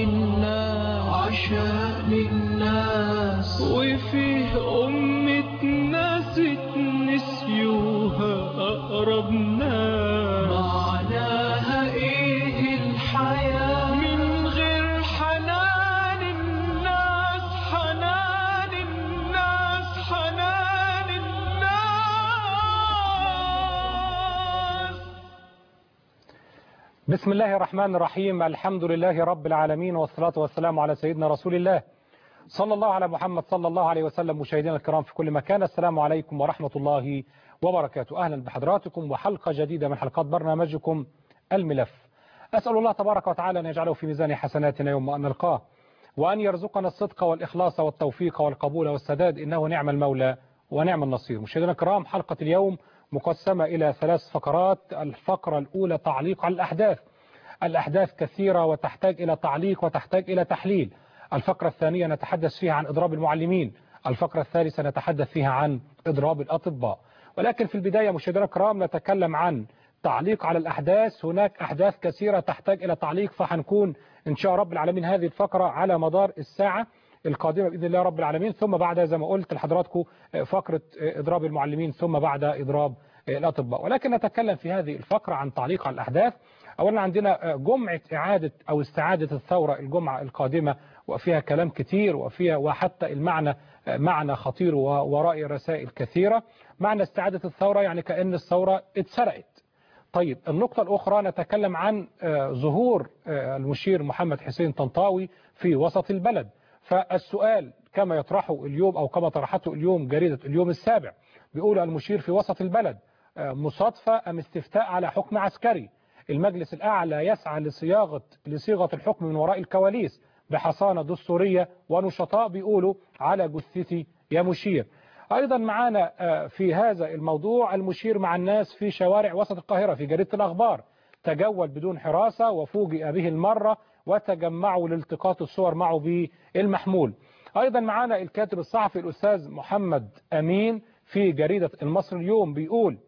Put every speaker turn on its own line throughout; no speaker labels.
الناس عشان الناس وفيه أمة ناس نسيوها أقرب ناس معناها إيه الحياة من غير حنان الناس حنان الناس حنان الناس
بسم الله الرحمن الرحيم الحمد لله رب العالمين والصلاة والسلام على سيدنا رسول الله صلى الله على محمد صلى الله عليه وسلم مشاهدينا الكرام في كل مكان السلام عليكم ورحمة الله وبركاته أهلا بحضراتكم وحلقة جديدة من حلقات برنامجكم الملف أسأل الله تبارك وتعالى أن يجعله في ميزان حسناتنا يوم أن نلقاه وأن يرزقنا الصدق والإخلاص والتوفيق والقبول والسداد إنه نعم المولى ونعم النصير مشاهدينا الكرام حلقة اليوم مقسمة إلى ثلاث فقرات الفقرة الأولى تعليق على الأحداث الأحداث كثيرة وتحتاج إلى تعليق وتحتاج إلى تحليل الفقرة الثانية نتحدث فيها عن إضراب المعلمين الفقرة الثالثة نتحدث فيها عن إضراب الأطباء ولكن في البداية مشاهدينا الكرام نتكلم عن تعليق على الأحداث هناك أحداث كثيرة تحتاج إلى تعليق فحنكون إن شاء رب العالمين هذه الفقرة على مدار الساعة القادمة بإذن الله رب العالمين ثم بعد زي ما قلت لحضراتكم فقرة إضراب المعلمين ثم بعد إضراب الأطباء ولكن نتكلم في هذه الفقرة عن تعليق على الأحداث أولا عندنا جمعة إعادة أو استعادة الثورة الجمعة القادمة وفيها كلام كتير وفيها وحتى المعنى معنى خطير ووراء رسائل كثيرة معنى استعادة الثورة يعني كأن الثورة اتسرقت طيب النقطة الأخرى نتكلم عن ظهور المشير محمد حسين طنطاوي في وسط البلد فالسؤال كما يطرحه اليوم أو كما طرحته اليوم جريدة اليوم السابع بيقول المشير في وسط البلد مصادفة أم استفتاء على حكم عسكري المجلس الأعلى يسعى لصياغة لصيغة الحكم من وراء الكواليس بحصانة دستورية ونشطاء بيقولوا على جثتي يا مشير أيضا معانا في هذا الموضوع المشير مع الناس في شوارع وسط القاهرة في جريدة الأخبار تجول بدون حراسة وفوجئ به المرة وتجمعوا لالتقاط الصور معه بالمحمول أيضا معانا الكاتب الصحفي الأستاذ محمد أمين في جريدة المصري اليوم بيقول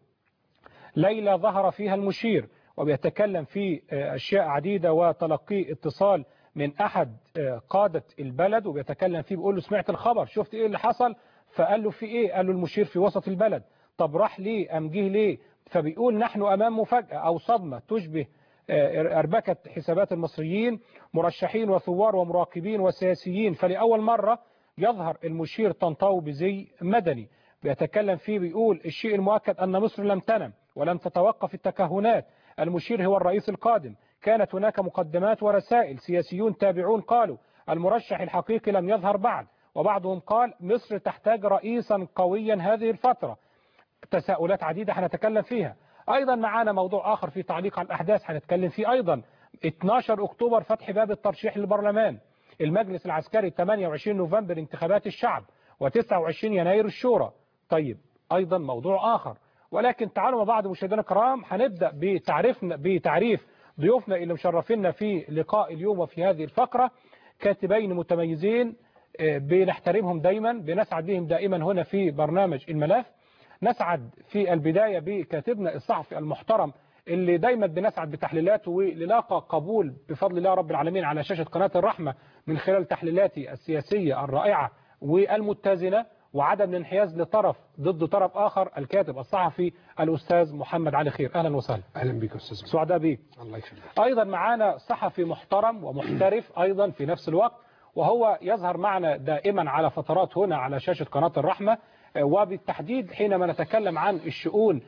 ليلة ظهر فيها المشير وبيتكلم في أشياء عديدة وتلقي اتصال من أحد قادة البلد وبيتكلم فيه بيقول له سمعت الخبر شفت إيه اللي حصل فقال له في إيه قال له المشير في وسط البلد طب راح ليه أم جه ليه فبيقول نحن أمام مفاجأة أو صدمة تشبه أربكة حسابات المصريين مرشحين وثوار ومراقبين وسياسيين فلأول مرة يظهر المشير طنطاوي بزي مدني بيتكلم فيه بيقول الشيء المؤكد أن مصر لم تنم ولم تتوقف التكهنات المشير هو الرئيس القادم كانت هناك مقدمات ورسائل سياسيون تابعون قالوا المرشح الحقيقي لم يظهر بعد وبعضهم قال مصر تحتاج رئيسا قويا هذه الفترة تساؤلات عديدة هنتكلم فيها أيضا معانا موضوع آخر في تعليق على الأحداث هنتكلم فيه أيضا 12 أكتوبر فتح باب الترشيح للبرلمان المجلس العسكري 28 نوفمبر انتخابات الشعب و29 يناير الشورى طيب أيضا موضوع آخر ولكن تعالوا مع بعض مشاهدينا الكرام هنبدأ بتعريفنا بتعريف ضيوفنا اللي مشرفينا في لقاء اليوم وفي هذه الفقرة كاتبين متميزين بنحترمهم دايما بنسعد بهم دائما هنا في برنامج الملف نسعد في البداية بكاتبنا الصحفي المحترم اللي دايما بنسعد بتحليلاته وللاقى قبول بفضل الله رب العالمين على شاشة قناة الرحمة من خلال تحليلاتي السياسية الرائعة والمتزنة وعدم الانحياز لطرف ضد طرف آخر الكاتب الصحفي الأستاذ محمد علي خير أهلا وسهلا
أهلا بك أستاذ
سعداء بيك
الله يخليك
أيضا معانا صحفي محترم ومحترف أيضا في نفس الوقت وهو يظهر معنا دائما على فترات هنا على شاشة قناة الرحمة وبالتحديد حينما نتكلم عن الشؤون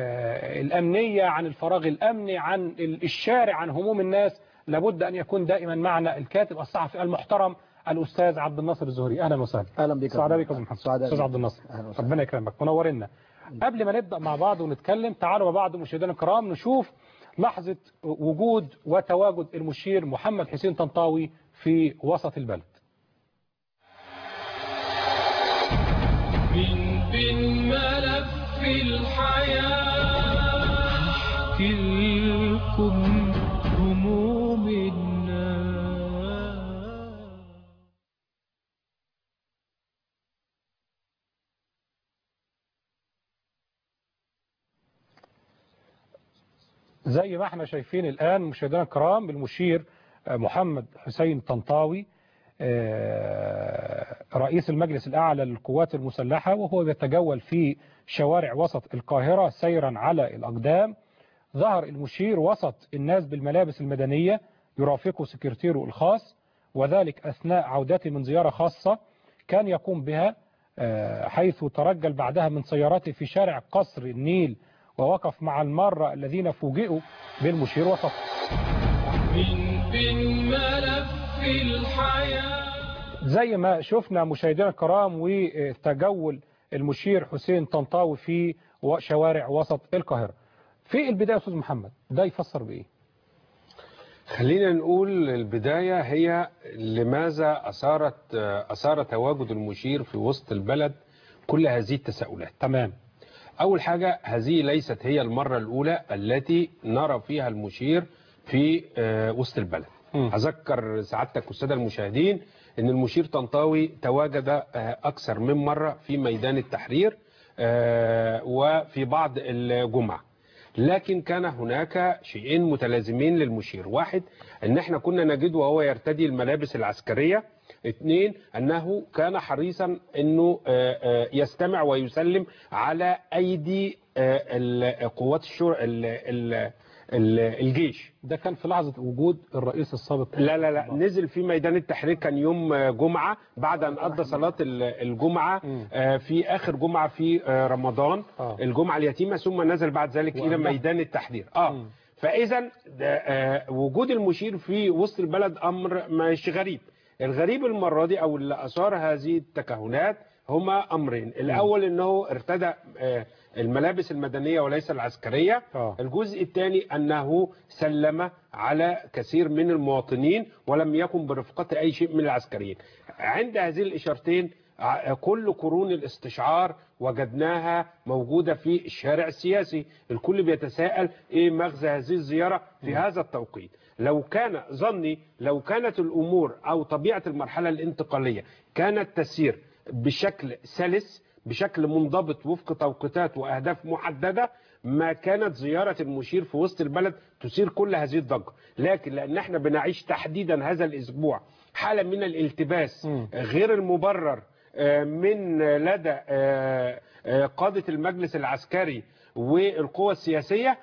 الأمنية عن الفراغ الأمني عن الشارع عن هموم الناس لابد أن يكون دائما معنا الكاتب الصحفي المحترم الأستاذ عبد الناصر الزهري أهلا وسهلا
أهلا بك
سعداء بك يا محمد أستاذ عبد الناصر ربنا يكرمك منورنا قبل ما نبدأ مع بعض ونتكلم تعالوا مع بعض مشاهدينا الكرام نشوف لحظة وجود وتواجد المشير محمد حسين طنطاوي في وسط البلد
من بين ملف الحياة احكي لكم هموم الناس
زي ما احنا شايفين الآن مشاهدينا الكرام المشير محمد حسين طنطاوي آه، رئيس المجلس الأعلى للقوات المسلحة وهو يتجول في شوارع وسط القاهرة سيرا على الأقدام ظهر المشير وسط الناس بالملابس المدنية يرافقه سكرتيره الخاص وذلك أثناء عودته من زيارة خاصة كان يقوم بها آه، حيث ترجل بعدها من سيارته في شارع قصر النيل ووقف مع المارة الذين فوجئوا بالمشير وسط
من بين ملف الحياة
زي ما شفنا مشاهدينا الكرام وتجول المشير حسين طنطاوي في شوارع وسط القاهرة في البداية يا أستاذ محمد ده يفسر بإيه
خلينا نقول البداية هي لماذا أثارت أثار تواجد المشير في وسط البلد كل هذه التساؤلات
تمام
أول حاجة هذه ليست هي المرة الأولى التي نرى فيها المشير في آه، وسط البلد
مم.
أذكر سعادتك والسادة المشاهدين أن المشير طنطاوي تواجد آه، أكثر من مرة في ميدان التحرير آه، وفي بعض الجمع لكن كان هناك شيئين متلازمين للمشير واحد ان احنا كنا نجد وهو يرتدي الملابس العسكرية اثنين انه كان حريصا انه آه، آه، يستمع ويسلم على ايدي آه، ال- قوات الشر... ال- ال- ال- الجيش
ده كان في لحظة وجود الرئيس السابق
لا لا لا نزل في ميدان التحرير كان يوم آه، جمعة بعد أن قضى صلاة ال- الجمعة
مم.
آه، في آخر جمعة في آه، رمضان
آه.
الجمعة اليتيمة ثم نزل بعد ذلك إلى
وأنه-
ميدان التحرير اه
مم.
فإذا ده، آه، وجود المشير في وسط البلد أمر مش غريب الغريب المرة دي أو اللي أثار هذه التكهنات هما أمرين الأول أنه ارتدى آه، الملابس المدنية وليس العسكرية
آه.
الجزء الثاني أنه سلم على كثير من المواطنين ولم يكن برفقة أي شيء من العسكريين عند هذه الإشارتين ع- كل قرون الاستشعار وجدناها موجودة في الشارع السياسي الكل بيتساءل إيه مغزى هذه الزيارة في هذا التوقيت لو كان ظني لو كانت الأمور أو طبيعة المرحلة الانتقالية كانت تسير بشكل سلس بشكل منضبط وفق توقيتات واهداف محدده ما كانت زياره المشير في وسط البلد تثير كل هذه الضجه، لكن لان احنا بنعيش تحديدا هذا الاسبوع حاله من الالتباس
مم.
غير المبرر آه، من لدى آه، آه، قاده المجلس العسكري والقوى السياسيه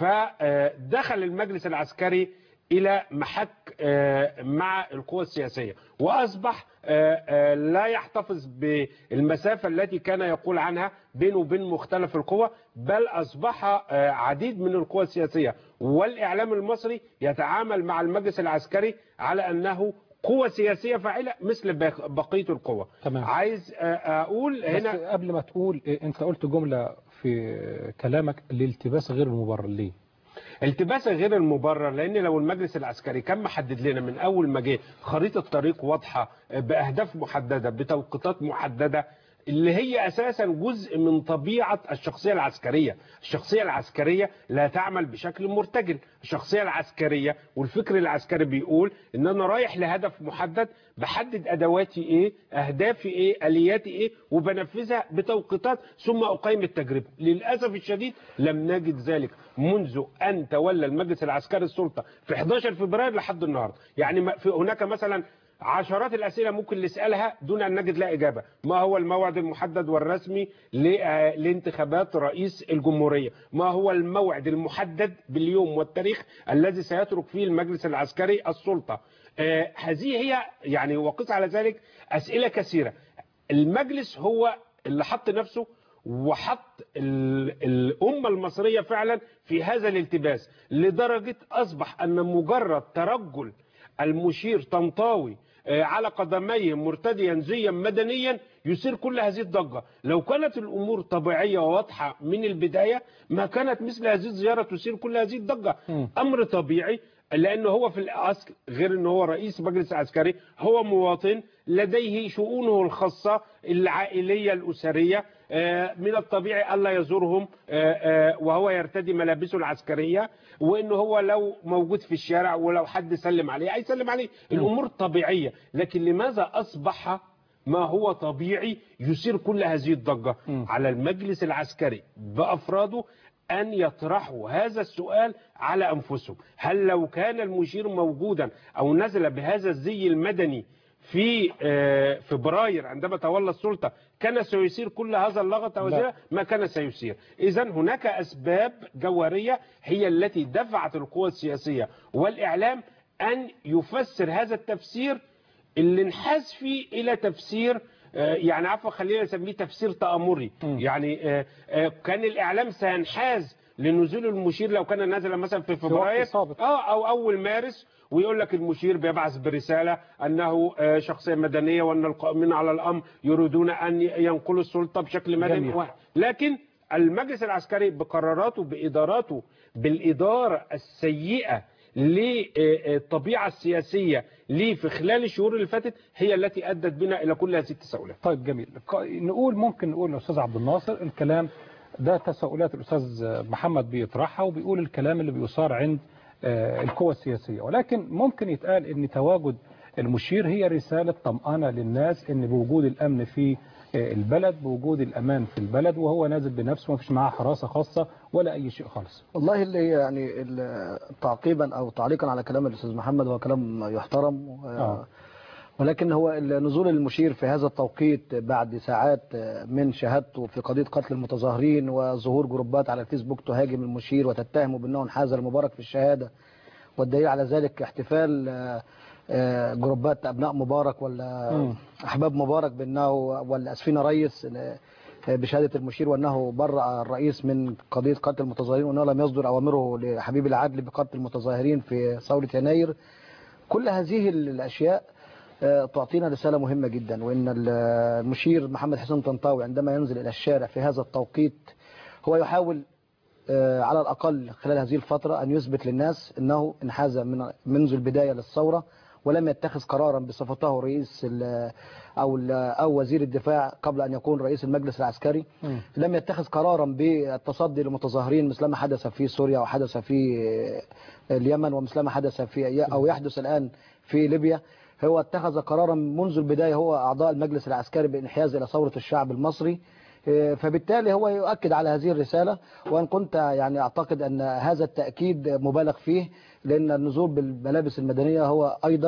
فدخل المجلس العسكري الى محك آه، مع القوى السياسيه واصبح آه، آه، لا يحتفظ بالمسافه التي كان يقول عنها بينه وبين مختلف القوى بل اصبح آه، عديد من القوى السياسيه والاعلام المصري يتعامل مع المجلس العسكري على انه قوة سياسية فاعلة مثل باق- بقية القوى
تمام.
عايز آه، أقول
بس
هنا
قبل ما تقول إيه، انت قلت جملة في كلامك الالتباس غير المبرر ليه
التباسا غير المبرر لان لو المجلس العسكري كان محدد لنا من اول ما جه خريطه طريق واضحه باهداف محدده بتوقيتات محدده اللي هي اساسا جزء من طبيعه الشخصيه العسكريه، الشخصيه العسكريه لا تعمل بشكل مرتجل، الشخصيه العسكريه والفكر العسكري بيقول ان انا رايح لهدف محدد بحدد ادواتي ايه، اهدافي ايه، الياتي ايه وبنفذها بتوقيتات ثم اقيم التجربه، للاسف الشديد لم نجد ذلك منذ ان تولى المجلس العسكري السلطه في 11 فبراير لحد النهارده، يعني ما- في هناك مثلا عشرات الأسئلة ممكن نسألها دون أن نجد لها إجابة ما هو الموعد المحدد والرسمي ل- آه، لانتخابات رئيس الجمهورية ما هو الموعد المحدد باليوم والتاريخ الذي سيترك فيه المجلس العسكري السلطة آه، هذه هي يعني وقس على ذلك أسئلة كثيرة المجلس هو اللي حط نفسه وحط ال- الأمة المصرية فعلا في هذا الالتباس لدرجة أصبح أن مجرد ترجل المشير طنطاوي آه، على قدميه مرتديا زيا مدنيا يثير كل هذه الضجة لو كانت الأمور طبيعية وواضحة من البداية ما كانت مثل هذه الزيارة تثير كل هذه الضجة
مم.
أمر طبيعي لأنه هو في الأصل غير أنه هو رئيس مجلس عسكري هو مواطن لديه شؤونه الخاصة العائلية الأسرية آه، من الطبيعي ألا يزورهم آه، آه، وهو يرتدي ملابسه العسكرية وأنه هو لو موجود في الشارع ولو حد سلم عليه هيسلم عليه الأمور طبيعية لكن لماذا أصبح ما هو طبيعي يثير كل هذه الضجة
مم.
على المجلس العسكري بأفراده أن يطرحوا هذا السؤال على أنفسهم هل لو كان المشير موجودا أو نزل بهذا الزي المدني في آه، فبراير عندما تولى السلطة كان سيسير كل هذا اللغط أو
لا.
زي ما كان سيسير إذا هناك أسباب جوهرية هي التي دفعت القوى السياسية والإعلام أن يفسر هذا التفسير اللي انحاز فيه إلى تفسير آه، يعني عفوا خلينا نسميه تفسير تآمري
مم.
يعني آه، آه، كان الإعلام سينحاز لنزول المشير لو كان نازل مثلا في فبراير
سابق.
اه او اول مارس ويقول لك المشير بيبعث برساله انه آه، شخصيه مدنيه وان القائمين على الامر يريدون ان ينقلوا السلطه بشكل مدني
جميل.
واحد لكن المجلس العسكري بقراراته باداراته بالاداره السيئه للطبيعه السياسيه ليه في خلال الشهور اللي فاتت هي التي ادت بنا الى كل هذه التساؤلات
طيب جميل ق- نقول ممكن نقول للاستاذ عبد الناصر الكلام ده تساؤلات الاستاذ محمد بيطرحها وبيقول الكلام اللي بيثار عند آه، القوى السياسيه ولكن ممكن يتقال ان تواجد المشير هي رساله طمانه للناس ان بوجود الامن في آه، البلد بوجود الامان في البلد وهو نازل بنفسه ما فيش معاه حراسه خاصه ولا اي شيء خالص
والله اللي هي يعني ال- تعقيبا او تعليقا على كلام الاستاذ محمد هو كلام يحترم و-
آه.
ولكن هو نزول المشير في هذا التوقيت بعد ساعات من شهادته في قضيه قتل المتظاهرين وظهور جروبات على الفيسبوك تهاجم المشير وتتهمه بانه انحاز المبارك في الشهاده والدليل على ذلك احتفال آه، آه، جروبات ابناء مبارك ولا
مم.
احباب مبارك بانه ولا اسفين ريس ل- بشهاده المشير وانه برأ الرئيس من قضيه قتل المتظاهرين وانه لم يصدر اوامره لحبيب العدل بقتل المتظاهرين في ثوره يناير كل هذه الاشياء آه، تعطينا رساله مهمه جدا وان ال- المشير محمد حسين طنطاوي عندما ينزل الى الشارع في هذا التوقيت هو يحاول آه، على الأقل خلال هذه الفترة أن يثبت للناس أنه انحاز من منذ البداية للثورة ولم يتخذ قرارا بصفته رئيس ال- أو ال- أو وزير الدفاع قبل أن يكون رئيس المجلس العسكري
مم.
لم يتخذ قرارا بالتصدي للمتظاهرين مثلما حدث في سوريا وحدث في اليمن ومثلما حدث في أو يحدث الآن في ليبيا هو اتخذ قرارا منذ البداية هو أعضاء المجلس العسكري بالانحياز إلى ثورة الشعب المصري فبالتالي هو يؤكد على هذه الرسالة وأن كنت يعني أعتقد أن هذا التأكيد مبالغ فيه لأن النزول بالملابس المدنية هو أيضا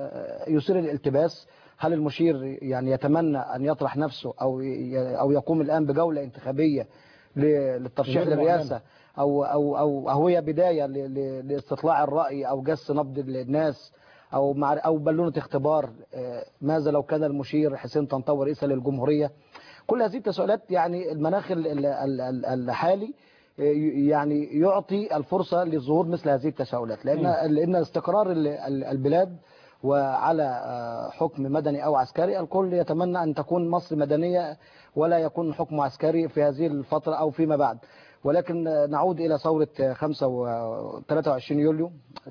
يثير الالتباس هل المشير يعني يتمنى أن يطرح نفسه أو ي- أو يقوم الآن بجولة انتخابية ل- للترشيح
غير
للرئاسة أو أو أو أو هي بداية ل- ل- لاستطلاع الرأي أو جس نبض الناس أو مع أو بالونة اختبار آه، ماذا لو كان المشير حسين طنطاوي رئيسا للجمهورية كل هذه التساؤلات يعني المناخ ال- ال- ال- ال- الحالي آه، يعني يعطي الفرصة لظهور مثل هذه التساؤلات لأن لأن استقرار ال- ال- البلاد وعلى آه، حكم مدني أو عسكري الكل يتمنى أن تكون مصر مدنية ولا يكون حكم عسكري في هذه الفترة أو فيما بعد ولكن آه، نعود إلى ثورة آه، 5 و 23 يوليو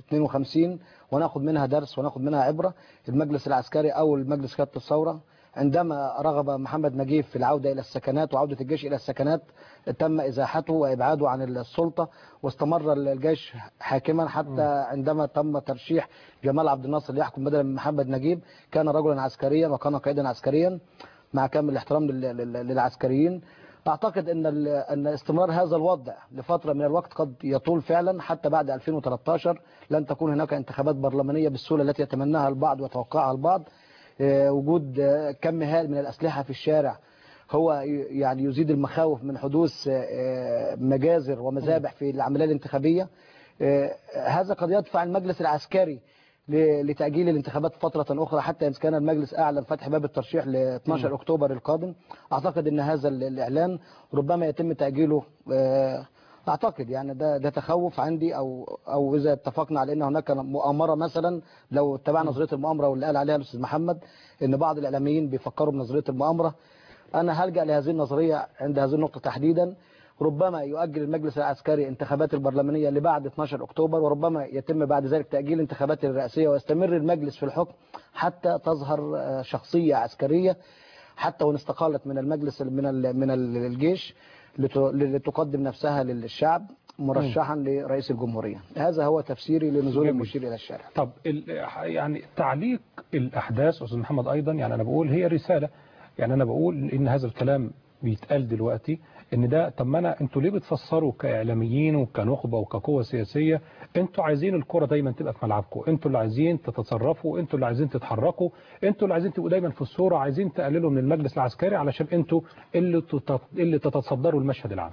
52 وناخذ منها درس وناخذ منها عبرة المجلس العسكري أو المجلس قيادة الثورة عندما رغب محمد نجيب في العودة إلى السكنات وعودة الجيش إلى السكنات تم إزاحته وإبعاده عن السلطة واستمر الجيش حاكما حتى عندما تم ترشيح جمال عبد الناصر ليحكم بدلا من محمد نجيب كان رجلا عسكريا وكان قائدا عسكريا مع كامل الاحترام لل- لل- للعسكريين أعتقد أن ال- أن استمرار هذا الوضع لفترة من الوقت قد يطول فعلا حتى بعد 2013 لن تكون هناك انتخابات برلمانية بالسهولة التي يتمناها البعض ويتوقعها البعض آه، وجود آه، كم هائل من الأسلحة في الشارع هو ي- يعني يزيد المخاوف من حدوث آه، مجازر ومذابح في العملية الانتخابية آه، هذا قد يدفع المجلس العسكري ل- لتأجيل الانتخابات فترة أخرى حتى إن كان المجلس أعلن فتح باب الترشيح ل 12 أكتوبر القادم أعتقد أن هذا ال- الإعلان ربما يتم تأجيله آه، أعتقد يعني ده ده تخوف عندي أو أو إذا اتفقنا على أن هناك مؤامرة مثلا لو اتبعنا نظرية المؤامرة واللي قال عليها الأستاذ محمد أن بعض الإعلاميين بيفكروا بنظرية المؤامرة أنا هلجأ لهذه النظرية عند هذه النقطة تحديدا ربما يؤجل المجلس العسكري انتخابات البرلمانية لبعد 12 أكتوبر وربما يتم بعد ذلك تأجيل انتخابات الرئاسية ويستمر المجلس في الحكم حتى تظهر آه، شخصية عسكرية حتى وان استقالت من المجلس من ال- من ال- الجيش لت- لتقدم نفسها للشعب مرشحا لرئيس الجمهورية هذا هو تفسيري لنزول
جميل.
المشير إلى الشارع
طب ال- يعني تعليق الأحداث أستاذ محمد أيضا يعني أنا بقول هي رسالة يعني أنا بقول إن هذا الكلام بيتقال دلوقتي ان ده طب ما انا انتوا ليه بتفسروا كاعلاميين وكنخبه وكقوه سياسيه انتوا عايزين الكره دايما تبقى في ملعبكم انتوا اللي عايزين تتصرفوا انتوا اللي عايزين تتحركوا انتوا اللي عايزين تبقوا دايما في الصوره عايزين تقللوا من المجلس العسكري علشان انتوا اللي تت- اللي تتصدروا المشهد العام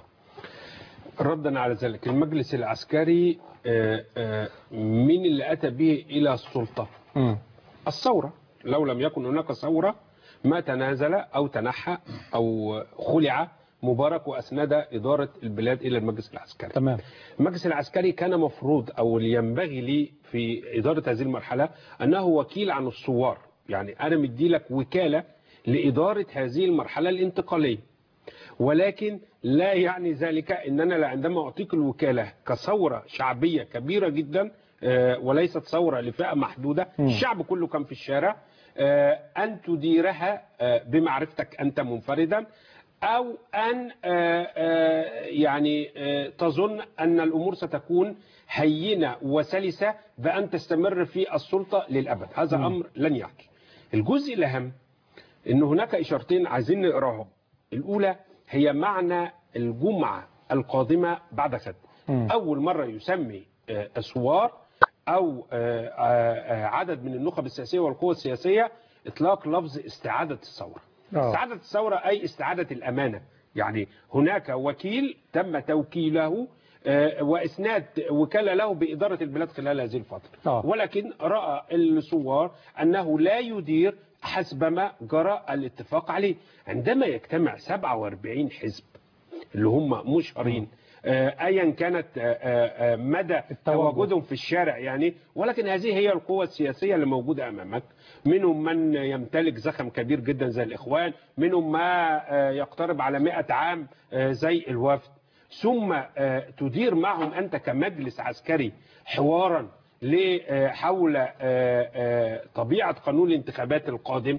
ردا على ذلك المجلس العسكري آه، آه، مين اللي أتى به إلى السلطة الثورة لو لم يكن هناك ثورة ما تنازل أو تنحى أو خلع مبارك وأسند إدارة البلاد إلى المجلس العسكري
تمام
المجلس العسكري كان مفروض أو ينبغي لي في إدارة هذه المرحلة أنه وكيل عن الثوار يعني أنا مدي لك وكالة لإدارة هذه المرحلة الانتقالية ولكن لا يعني ذلك ان انا لا عندما اعطيك الوكاله كثوره شعبيه كبيره جدا آه، وليست ثوره لفئه محدوده الشعب كله كان في الشارع آه، ان تديرها آه، بمعرفتك انت منفردا او ان آه، آه، يعني آه، تظن ان الامور ستكون هينه وسلسه بان تستمر في السلطه للابد هذا امر لن يحدث الجزء الاهم ان هناك اشارتين عايزين نقراهم الاولى هي معنى الجمعه القادمه بعد غد اول مره يسمي آه، اسوار او آه، آه، آه، عدد من النخب السياسيه والقوى السياسيه اطلاق لفظ استعاده الثوره
آه.
استعاده الثوره اي استعاده الامانه يعني هناك وكيل تم توكيله آه، واسناد وكاله له باداره البلاد خلال هذه الفتره
آه.
ولكن راى الثوار انه لا يدير حسب ما جرى الاتفاق عليه عندما يجتمع 47 حزب اللي هم مشهرين آه، ايا كانت آه، آه، آه، مدى
التواجد.
تواجدهم في الشارع يعني ولكن هذه هي القوة السياسية اللي موجودة أمامك منهم من يمتلك زخم كبير جدا زي الإخوان منهم ما آه، يقترب على 100 عام آه، زي الوفد ثم آه، تدير معهم أنت كمجلس عسكري حوارا ل- آه، حول آه، آه، طبيعة قانون الانتخابات القادم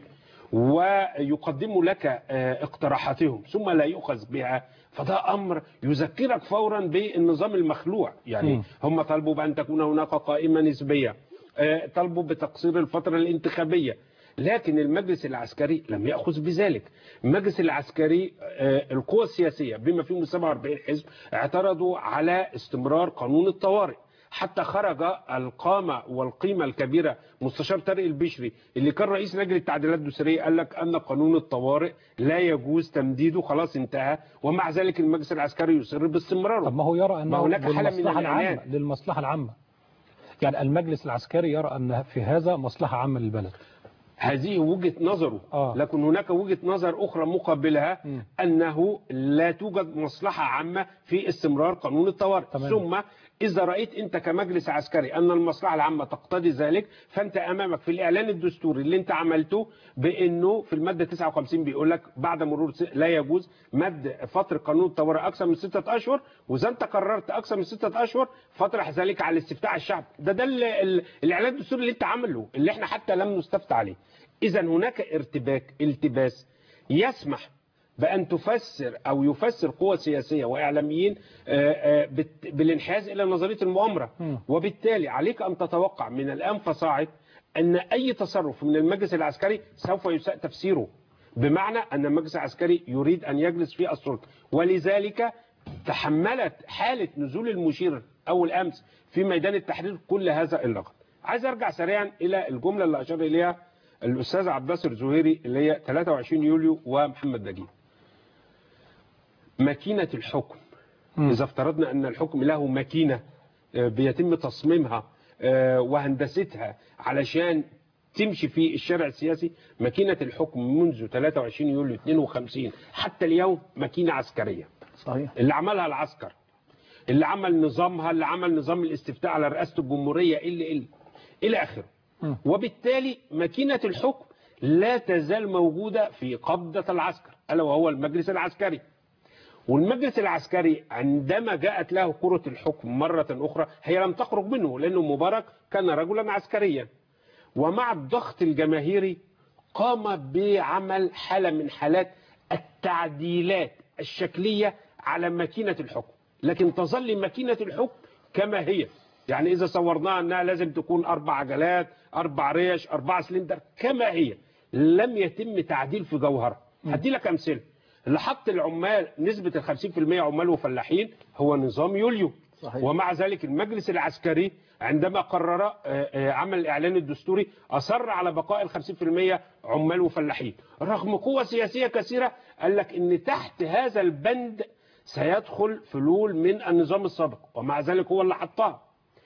ويقدموا لك آه، اقتراحاتهم ثم لا يؤخذ بها فده امر يذكرك فورا بالنظام المخلوع يعني
مم.
هم طلبوا بان تكون هناك قائمه نسبيه آه، طلبوا بتقصير الفتره الانتخابيه لكن المجلس العسكري لم ياخذ بذلك المجلس العسكري آه، القوى السياسيه بما فيهم 47 حزب اعترضوا على استمرار قانون الطوارئ حتى خرج القامة والقيمة الكبيرة مستشار طارق البشري اللي كان رئيس لجنة التعديلات الدستورية قال لك أن قانون الطوارئ لا يجوز تمديده خلاص انتهى ومع ذلك المجلس العسكري يصر باستمراره
طب ما هو يرى
ما
انه
هناك حالة من
للمصلحه
الإعلان.
العامه للمصلحه العامه يعني المجلس العسكري يرى ان في هذا مصلحه عامه للبلد
هذه وجهة نظره
آه.
لكن هناك وجهة نظر أخرى مقابلها
مم.
أنه لا توجد مصلحة عامة في استمرار قانون الطوارئ
تمام.
ثم إذا رأيت أنت كمجلس عسكري أن المصلحة العامة تقتضي ذلك فأنت أمامك في الإعلان الدستوري اللي أنت عملته بأنه في المادة 59 بيقول لك بعد مرور س- لا يجوز مد فترة قانون الطوارئ أكثر من ستة أشهر وإذا أنت قررت أكثر من ستة أشهر فاطرح ذلك على استفتاء الشعب ده ده ال- ال- الإعلان الدستوري اللي أنت عامله اللي إحنا حتى لم نستفتى عليه إذا هناك ارتباك التباس يسمح بأن تفسر أو يفسر قوى سياسية وإعلاميين آه، آه، بت- بالانحياز إلى نظرية المؤامرة
مم.
وبالتالي عليك أن تتوقع من الآن فصاعد أن أي تصرف من المجلس العسكري سوف يساء تفسيره بمعنى أن المجلس العسكري يريد أن يجلس في السلطة ولذلك تحملت حالة نزول المشير أول أمس في ميدان التحرير كل هذا اللغط عايز أرجع سريعا إلى الجملة اللي أشار إليها الأستاذ عبد الناصر زهيري اللي هي 23 يوليو ومحمد نجيب ماكينة الحكم
مم.
إذا افترضنا أن الحكم له ماكينة آه، بيتم تصميمها آه، وهندستها علشان تمشي في الشارع السياسي ماكينة الحكم منذ 23 يوليو 52 حتى اليوم ماكينة عسكرية
صحيح
اللي عملها العسكر اللي عمل نظامها اللي عمل نظام الاستفتاء على رئاسة الجمهورية اللي اللي إلى آخره
مم.
وبالتالي ماكينة الحكم لا تزال موجودة في قبضة العسكر ألا وهو المجلس العسكري والمجلس العسكري عندما جاءت له كرة الحكم مرة أخرى هي لم تخرج منه لأنه مبارك كان رجلا عسكريا ومع الضغط الجماهيري قام بعمل حالة من حالات التعديلات الشكلية على ماكينة الحكم لكن تظل ماكينة الحكم كما هي يعني إذا صورناها أنها لازم تكون أربع عجلات أربع ريش أربع سلندر كما هي لم يتم تعديل في جوهرها هدي لك أمثلة اللي حط العمال نسبة ال 50% عمال وفلاحين هو نظام يوليو
صحيح.
ومع ذلك المجلس العسكري عندما قرر آه، آه، عمل الإعلان الدستوري أصر على بقاء ال 50% عمال وفلاحين رغم قوة سياسية كثيرة قال لك إن تحت هذا البند سيدخل فلول من النظام السابق ومع ذلك هو اللي حطها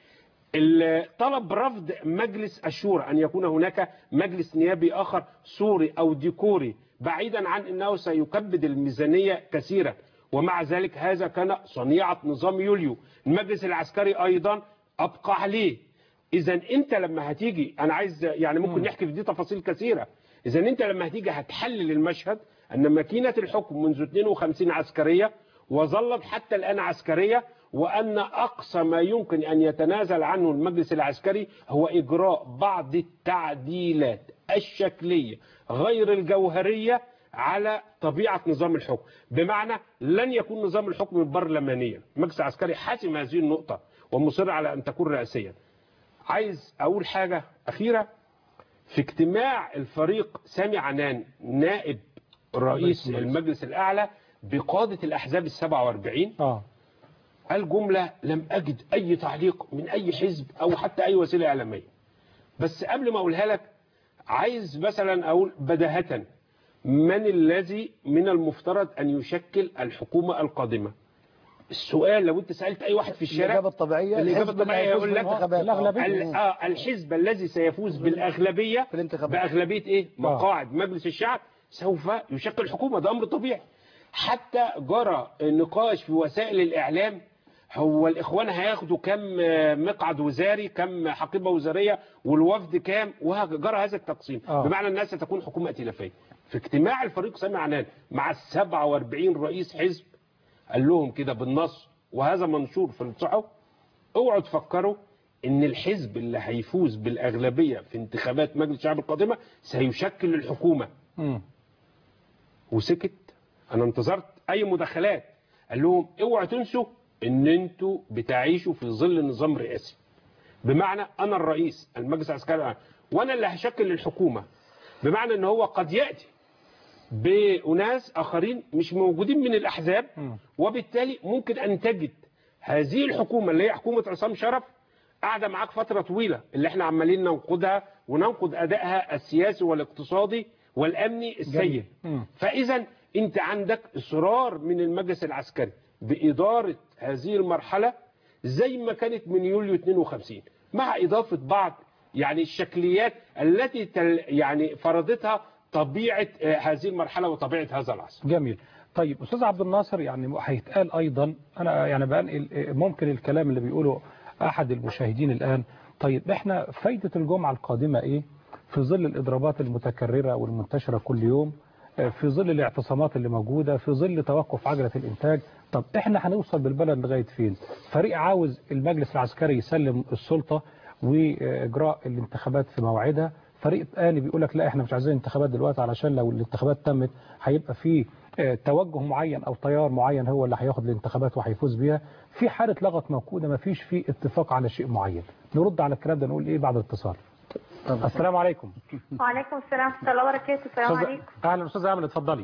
ال- طلب رفض مجلس الشورى أن يكون هناك مجلس نيابي آخر سوري أو ديكوري بعيدا عن أنه سيكبد الميزانية كثيرا ومع ذلك هذا كان صنيعة نظام يوليو المجلس العسكري أيضا أبقى عليه إذا أنت لما هتيجي أنا عايز يعني ممكن نحكي في دي تفاصيل كثيرة إذا أنت لما هتيجي هتحلل المشهد أن ماكينة الحكم منذ 52 عسكرية وظلت حتى الآن عسكرية وأن أقصى ما يمكن أن يتنازل عنه المجلس العسكري هو إجراء بعض التعديلات الشكلية غير الجوهرية على طبيعة نظام الحكم بمعنى لن يكون نظام الحكم برلمانيا المجلس العسكري حاسم هذه النقطة ومصر على أن تكون رئاسيا عايز أقول حاجة أخيرة في اجتماع الفريق سامي عنان نائب رئيس المجلس الأعلى بقادة الأحزاب السبعة واربعين
اه
قال جملة لم أجد أي تعليق من أي حزب أو حتى أي وسيلة إعلامية بس قبل ما أقولها لك عايز مثلا أقول بداهة من الذي من المفترض أن يشكل الحكومة القادمة السؤال لو أنت سألت أي واحد في الشارع
الإجابة الطبيعية
الإجابة
الحزب اللي
الطبيعية
هيفوز
يقول لك
بالانتخابات.
الأغلبية.
ال- آه، الحزب الذي سيفوز بالأغلبية
في الانتخابات.
بأغلبية إيه؟ مقاعد مجلس الشعب سوف يشكل حكومة ده أمر طبيعي حتى جرى نقاش في وسائل الإعلام هو الإخوان هياخدوا كم آه، مقعد وزاري كم حقيبة وزارية والوفد كام وجرى هذا التقسيم
آه.
بمعنى الناس ستكون حكومة ائتلافية في اجتماع الفريق سامي عنان مع ال 47 رئيس حزب قال لهم كده بالنص وهذا منشور في الصحف اوعوا تفكروا ان الحزب اللي هيفوز بالاغلبيه في انتخابات مجلس الشعب القادمه سيشكل الحكومه
مم.
وسكت انا انتظرت اي مداخلات قال لهم اوعوا تنسوا ان انتوا بتعيشوا في ظل نظام رئاسي بمعنى انا الرئيس المجلس العسكري وانا اللي هشكل الحكومه بمعنى ان هو قد ياتي بأناس آخرين مش موجودين من الأحزاب وبالتالي ممكن أن تجد هذه الحكومة اللي هي حكومة عصام شرف قاعدة معاك فترة طويلة اللي احنا عمالين ننقدها وننقد أدائها السياسي والاقتصادي والأمني السيء
مم.
فإذا أنت عندك إصرار من المجلس العسكري بإدارة هذه المرحلة زي ما كانت من يوليو 52 مع إضافة بعض يعني الشكليات التي تل يعني فرضتها طبيعة آه، هذه المرحلة وطبيعة هذا العصر
جميل طيب استاذ عبد الناصر يعني هيتقال ايضا انا يعني بنقل ممكن الكلام اللي بيقوله احد المشاهدين الان طيب احنا فايده الجمعه القادمه ايه في ظل الاضرابات المتكرره والمنتشره كل يوم آه، في ظل الاعتصامات اللي موجوده في ظل توقف عجله الانتاج طب احنا هنوصل بالبلد لغايه فين فريق عاوز المجلس العسكري يسلم السلطه واجراء الانتخابات في موعدها فريق تاني بيقول لك لا احنا مش عايزين انتخابات دلوقتي علشان لو الانتخابات تمت هيبقى في آه، توجه معين او تيار معين هو اللي هياخد الانتخابات وهيفوز بيها في حاله لغط موجوده ما فيش في اتفاق على شيء معين نرد على الكلام ده نقول ايه بعد الاتصال السلام عليكم
وعليكم السلام ورحمة الله وبركاته السلام
أستاذ-
عليكم
اهلا استاذ امل اتفضلي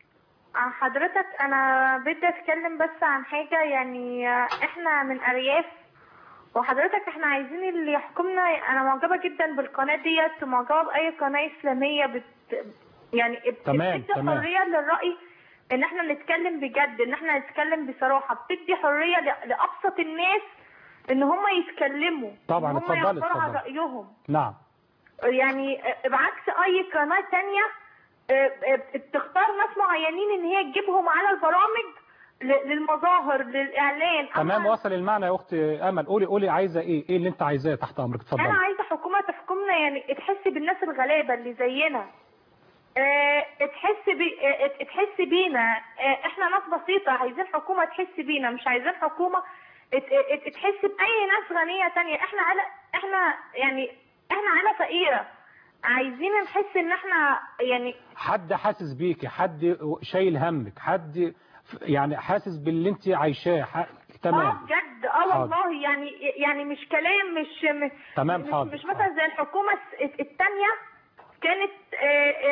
عن حضرتك أنا بدي أتكلم بس عن حاجة يعني إحنا من أرياف وحضرتك إحنا عايزين اللي يحكمنا أنا معجبة جدا بالقناة ديت ومعجبة بأي قناة إسلامية بت يعني بت-
تمام،
بتدي
تمام.
حرية للرأي إن إحنا نتكلم بجد إن إحنا نتكلم بصراحة بتدي حرية ل- لأبسط الناس إن هم يتكلموا
طبعاً،
إن هم
اتفضلي،
يعبروا عن
اتفضلي.
رأيهم
نعم
يعني بعكس اي قناه تانية آه، آه، بتختار ناس معينين ان هي تجيبهم على البرامج ل- للمظاهر للاعلان
تمام
أما
وصل المعنى يا اخت امل قولي قولي عايزه ايه ايه اللي انت عايزاه تحت امرك
انا
اتفضلي
عايزه حكومه تحكمنا يعني تحس بالناس الغلابه اللي زينا آه، تحس بي آه، تحس بينا آه، احنا ناس بسيطه عايزين حكومه تحس بينا مش عايزين حكومه ت- ت- تحس باي ناس غنيه تانية احنا على احنا يعني احنا على فقيره عايزين نحس ان احنا يعني
حد حاسس بيكي حد شايل همك حد يعني حاسس باللي انت عايشاه ح-
اه
تمام
بجد اه
حاضر.
والله يعني يعني مش كلام مش م-
تمام،
مش,
حاضر،
مش مثلا زي الحكومه الس- التانية كانت آه، آه، احنا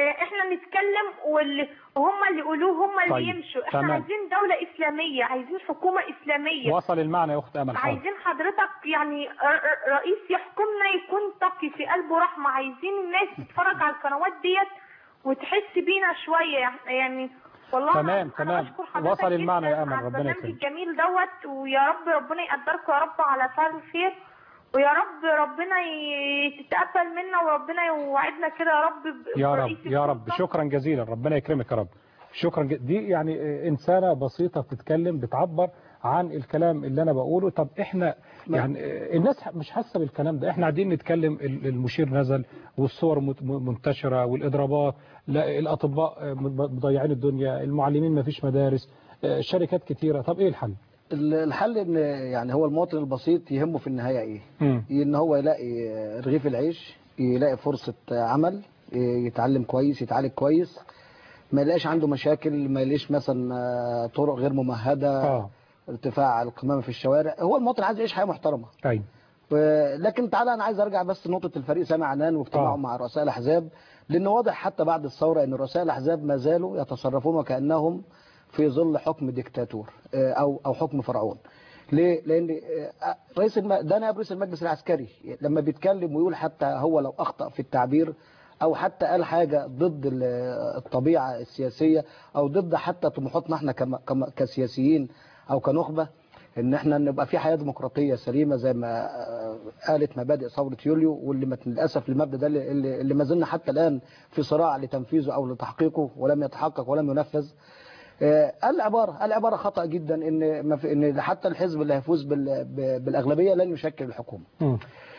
نتكلم واللي وهم اللي يقولوه هم اللي
طيب،
يمشوا احنا
تمام.
عايزين دولة إسلامية عايزين حكومة إسلامية
وصل المعنى يا اخت امل حاضر
عايزين حضرتك يعني ر- ر- رئيس يحكمنا يكون تقي في قلبه رحمة عايزين الناس تتفرج على القنوات ديت وتحس بينا شوية يعني والله
تمام،
أنا-
تمام.
أنا بشكر حضرتك
وصل المعنى يا
جداً
أمل،
على
ربنا
البرنامج
يكرمك.
الجميل دوت ويا رب ربنا يقدركم يا رب على فعل الخير ويا رب ربنا يتقبل منا وربنا يوعدنا كده يا رب ب-
يا
برئيس
رب يا رب
يكون
شكرا جزيلا ربنا يكرمك يا رب شكرا ج- دي يعني آه، إنسانة بسيطة بتتكلم بتعبر عن الكلام اللي أنا بقوله طب إحنا يعني آه، الناس مش حاسة بالكلام ده إحنا قاعدين نتكلم ال- المشير نزل والصور مت- م- منتشرة والإضرابات لا الأطباء آه، مضيعين الدنيا المعلمين ما فيش مدارس آه، شركات كتيرة طب إيه الحل؟
ال- الحل ان يعني هو المواطن البسيط يهمه في النهايه ايه
مم.
ان هو يلاقي رغيف العيش يلاقي فرصه عمل يتعلم كويس يتعالج كويس ما يلاقيش عنده مشاكل ما يلاقيش مثلا طرق غير ممهده
آه
ارتفاع القمامه في الشوارع هو المواطن عايز يعيش حياه محترمه
أيوة
و- لكن تعالى انا عايز ارجع بس نقطه الفريق سامع عنان واجتماعه
آه.
مع رؤساء الاحزاب لان واضح حتى بعد الثوره ان رؤساء الاحزاب ما زالوا يتصرفون وكانهم في ظل حكم ديكتاتور آه، او او حكم فرعون ليه؟ لان آه، رئيس الم... ده نائب رئيس المجلس العسكري لما بيتكلم ويقول حتى هو لو اخطا في التعبير او حتى قال حاجه ضد ال- الطبيعه السياسيه او ضد حتى طموحاتنا احنا كم... كم... كسياسيين او كنخبه ان احنا نبقى في حياه ديمقراطيه سليمه زي ما آه، قالت مبادئ ثوره يوليو واللي ما- للاسف المبدا ده اللي- اللي اللي ما زلنا حتى الان في صراع لتنفيذه او لتحقيقه ولم يتحقق ولم ينفذ آه، قال عباره قال عباره خطا جدا ان ما في ان حتى الحزب اللي هيفوز بال- ب- بالاغلبيه لن يشكل الحكومه
مم.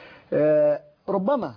آه، ربما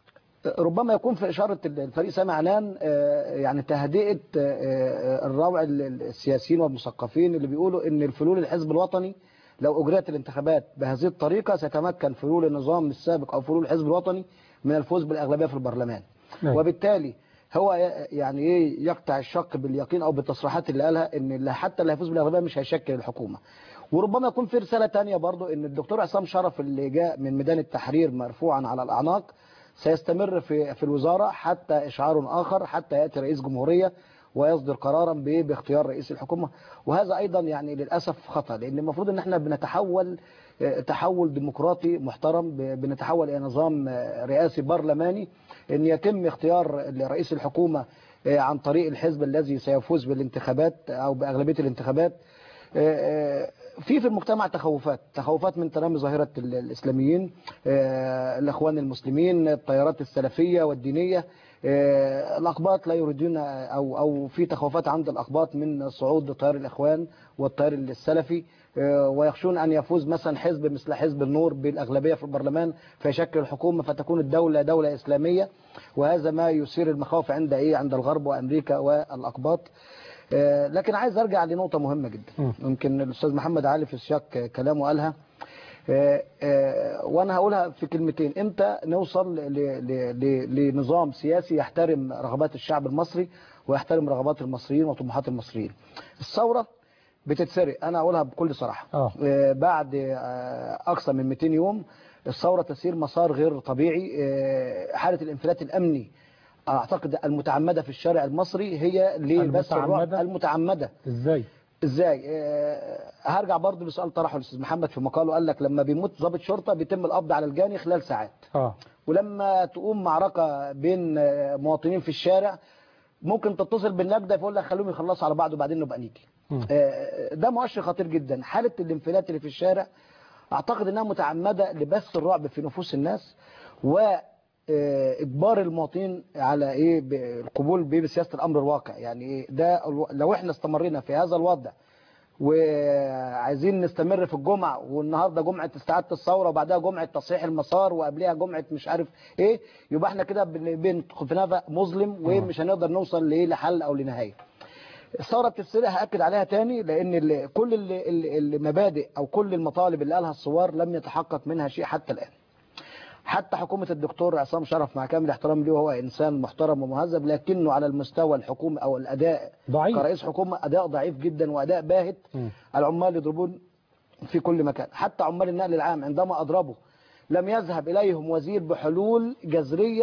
ربما يكون في إشارة الفريق سامي عنان آه، يعني تهدئة آه، الروع السياسيين والمثقفين اللي بيقولوا إن الفلول الحزب الوطني لو أجريت الانتخابات بهذه الطريقة سيتمكن فلول النظام السابق أو فلول الحزب الوطني من الفوز بالأغلبية في البرلمان
نعم.
وبالتالي هو ي- يعني ايه يقطع الشك باليقين او بالتصريحات اللي قالها ان اللي حتى اللي هيفوز بالاغلبيه مش هيشكل الحكومه وربما يكون في رساله تانية برضو ان الدكتور عصام شرف اللي جاء من ميدان التحرير مرفوعا على الاعناق سيستمر في في الوزاره حتى اشعار اخر حتى ياتي رئيس جمهوريه ويصدر قرارا ب- باختيار رئيس الحكومه وهذا ايضا يعني للاسف خطا لان المفروض ان احنا بنتحول آه، تحول ديمقراطي محترم ب- بنتحول الى نظام آه، رئاسي برلماني ان يتم اختيار رئيس الحكومه آه، عن طريق الحزب الذي سيفوز بالانتخابات او باغلبيه الانتخابات آه، آه، في في المجتمع تخوفات تخوفات من تنامي ظاهرة ال- الإسلاميين آه، الإخوان المسلمين التيارات السلفية والدينية آه، الأقباط لا يريدون أو أو في تخوفات عند الأقباط من صعود تيار الإخوان والتيار السلفي آه، ويخشون أن يفوز مثلا حزب مثل حزب النور بالأغلبية في البرلمان فيشكل الحكومة فتكون الدولة دولة إسلامية وهذا ما يثير المخاوف عند إيه عند الغرب وأمريكا والأقباط آه، لكن عايز ارجع لنقطه مهمه جدا
م.
يمكن الاستاذ محمد علي في سياق كلامه قالها آه، آه، وانا هقولها في كلمتين امتى نوصل ل- ل- ل- لنظام سياسي يحترم رغبات الشعب المصري ويحترم رغبات المصريين وطموحات المصريين الثوره بتتسرق انا اقولها بكل صراحه
آه.
آه، بعد آه، اكثر من 200 يوم الثوره تسير مسار غير طبيعي آه، حاله الانفلات الامني اعتقد المتعمده في الشارع المصري هي لبس الرعب
المتعمدة؟
المتعمده
إزاي؟
ازاي آه، هرجع برضه لسؤال طرحه الاستاذ محمد في مقاله قال لك لما بيموت ضابط شرطه بيتم القبض على الجاني خلال ساعات
آه
ولما تقوم معركه بين آه، مواطنين في الشارع ممكن تتصل بالنجده فيقول لك خليهم يخلصوا على بعض وبعدين نبقى نيجي
مم.
آه، ده مؤشر خطير جدا حاله الانفلات اللي في الشارع اعتقد انها متعمده لبث الرعب في نفوس الناس و آه، اجبار المواطنين على ايه ب- القبول بيه بسياسه الامر الواقع يعني ايه ده الو- لو احنا استمرينا في هذا الوضع وعايزين نستمر في الجمعة والنهاردة جمعة استعادة الثورة وبعدها جمعة تصحيح المسار وقبلها جمعة مش عارف ايه يبقى احنا كده بن- بندخل في نفق مظلم ومش هنقدر نوصل لايه لحل او لنهاية الثورة بتتسرق هأكد عليها تاني لأن ال- كل ال- ال- المبادئ أو كل المطالب اللي قالها الثوار لم يتحقق منها شيء حتى الآن حتى حكومة الدكتور عصام شرف مع كامل احترام له هو إنسان محترم ومهذب لكنه على المستوى الحكومي أو الأداء
ضعيف.
كرئيس حكومة أداء ضعيف جدا وأداء باهت
مم.
العمال يضربون في كل مكان حتى عمال النقل العام عندما أضربوا لم يذهب إليهم وزير بحلول جذرية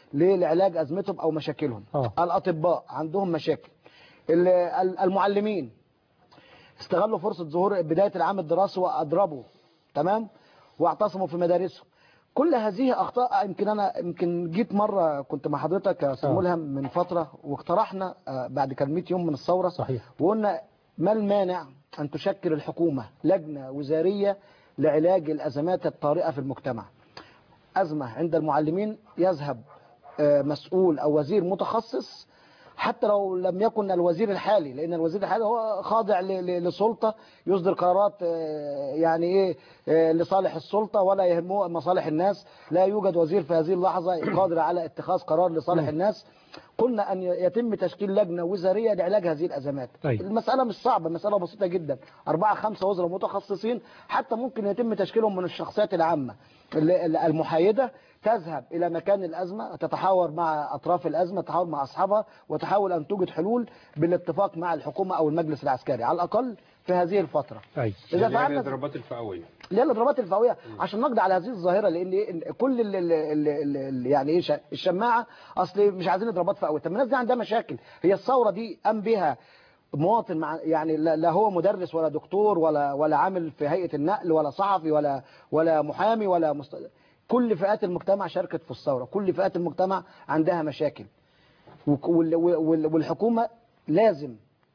لعلاج ازمتهم او مشاكلهم
آه.
الاطباء عندهم مشاكل ال- ال- المعلمين استغلوا فرصة ظهور بداية العام الدراسي وأضربوا تمام واعتصموا في مدارسهم كل هذه أخطاء يمكن أنا يمكن جيت مرة كنت مع حضرتك يا أستاذ
آه.
ملهم من فترة واقترحنا آه، بعد كان 100 يوم من الثورة
صحيح.
وقلنا ما المانع أن تشكل الحكومة لجنة وزارية لعلاج الأزمات الطارئة في المجتمع أزمة عند المعلمين يذهب آه، مسؤول أو وزير متخصص حتى لو لم يكن الوزير الحالي لأن الوزير الحالي هو خاضع ل- ل- لسلطة يصدر قرارات آه، يعني إيه آه، لصالح السلطة ولا يهمه مصالح الناس لا يوجد وزير في هذه اللحظة قادر على اتخاذ قرار لصالح الناس قلنا أن يتم تشكيل لجنة وزارية لعلاج هذه الأزمات
أيوة.
المسألة مش صعبة مسألة بسيطة جدا أربعة خمسة وزراء متخصصين حتى ممكن يتم تشكيلهم من الشخصيات العامة اللي- اللي- المحايدة تذهب إلى مكان الأزمة تتحاور مع أطراف الأزمة تتحاور مع أصحابها وتحاول أن توجد حلول بالاتفاق مع الحكومة أو المجلس العسكري على الأقل في هذه الفترة
أي
إذا
اللي هي
فعلنا
الاضرابات الفئويه
اللي هي الاضرابات الفئويه عشان نقضي على هذه الظاهره لان إيه؟ كل ال ال ال ال ال يعني ايه ش- الشماعه اصل مش عايزين اضرابات فئويه طب الناس دي عندها مشاكل هي الثوره دي قام بها مواطن مع يعني لا لا هو مدرس ولا دكتور ولا ولا عامل في هيئه النقل ولا صحفي ولا ولا محامي ولا مست... كل فئات المجتمع شاركت في الثوره كل فئات المجتمع عندها مشاكل وك- وال- وال- والحكومه لازم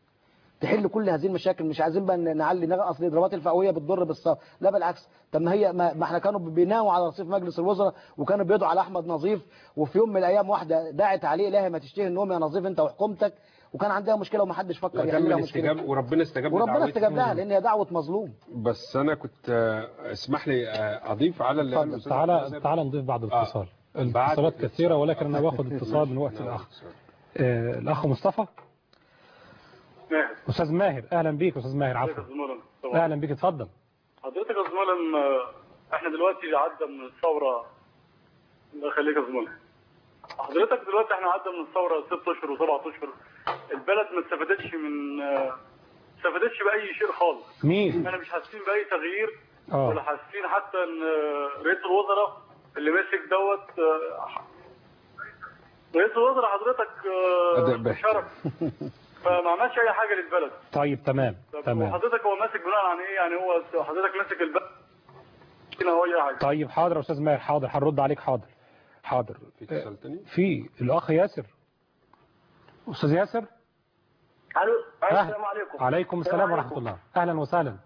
تحل كل هذه المشاكل مش عايزين بقى نعلي نغ- اصل الاضرابات الفئويه بتضر بالصف لا بالعكس طب ما هي ما ما احنا كانوا بيناوا على رصيف مجلس الوزراء وكانوا بيدعوا على احمد نظيف وفي يوم من الايام واحده دعت عليه الهي ما تشتهي النوم يا نظيف انت وحكومتك وكان عندها مشكله ومحدش فكر
وتم
يحل لها مشكله
الاستجابه وربنا استجاب
وربنا
لدعوتها.
استجاب لها لان هي دعوه مظلوم
بس انا كنت آه، اسمح لي آه، اضيف على اللي قاله الأستاذ عبد
تعالى
الرازق.
تعالى نضيف بعد الاتصال
آه.
الاتصالات
بعد
كثيرة ولكن أنا باخد اتصال من وقت الأخ آه، الأخ مصطفى
ماهر
أستاذ ماهر أهلا بيك أستاذ ماهر
حضرتك
عفوا
يا زميلم طبعا
أهلا بيك اتفضل
حضرتك يا زميلم آه، احنا دلوقتي عدى من الثورة الله يخليك يا زميلم حضرتك دلوقتي احنا عدى من الثورة ست اشهر وسبعة اشهر البلد ما استفادتش من آه، ما استفادتش بأي شيء خالص
مين
احنا مش حاسين بأي تغيير
آه.
ولا حاسين حتى ان آه، رئيس الوزراء اللي ماسك دوت آه، رئيس الوزراء حضرتك
أداء
آه،
باهت.
شرف فما عملش اي حاجة للبلد
طيب تمام
طب
تمام
وحضرتك هو ماسك بناء عن ايه يعني هو حضرتك ماسك البلد هنا هو اي حاجه
طيب حاضر يا أستاذ ماهر حاضر هنرد عليك حاضر حاضر
في اتصال تاني
في الأخ ياسر أستاذ ياسر
الو
أهلا.
السلام عليكم
عليكم السلام ورحمة الله أهلا وسهلا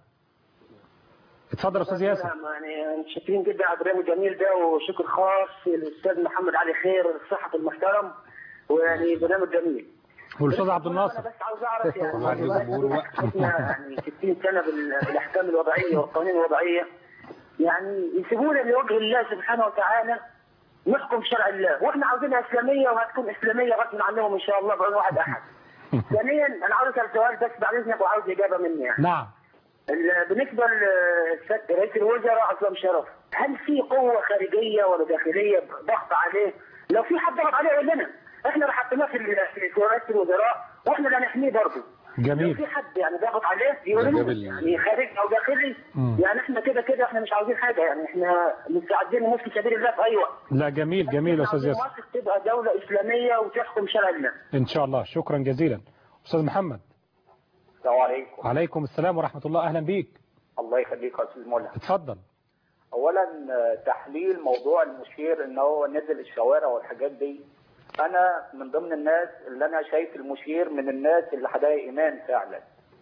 اتفضل يا أستاذ ياسر
يعني شاكرين جدا على البرنامج الجميل ده وشكر خاص للاستاذ محمد علي خير الصحفي المحترم ويعني برنامج جميل
والأستاذ عبد الناصر
انا بس عاوز اعرف يعني
وبعد الجمهور وقت.
احنا يعني 60 سنه بال- بالاحكام الوضعيه والقوانين الوضعيه يعني يسيبونا لوجه الله سبحانه وتعالى نحكم شرع الله واحنا عاوزينها اسلاميه وهتكون اسلاميه غصب عنهم ان شاء الله بعون واحد احد. ثانيا انا عاوز اسال سؤال بس بعد اذنك وعاوز اجابه مني يعني.
نعم
ال- بالنسبه للسيد رئيس الوزراء عصام شرف هل في قوه خارجيه ولا داخليه ضغط عليه؟ لو في حد ضغط عليه يقول لنا احنا اللي حطيناه في ال- في رئيس الوزراء واحنا اللي هنحميه برضه لو
جميل
في حد يعني ضغط عليه يقول
ده
لنا
جاب ال-
يعني خارجي او داخلي
مم.
يعني احنا كده كده احنا مش عاوزين حاجه يعني احنا مستعدين نموت في سبيل الله في اي وقت
لا جميل جميل يا أستاذ
عاوزين
ياسر
مصر تبقى دوله اسلاميه وتحكم شرع الله
إن شاء الله شكرا جزيلا أستاذ محمد
السلام عليكم
عليكم السلام ورحمة الله أهلا بيك
الله يخليك يا استاذ مولى
اتفضل
اولا آه، تحليل موضوع المشير ان هو نزل الشوارع والحاجات دي انا من ضمن الناس اللي انا شايف المشير من الناس اللي حداها ايمان فعلا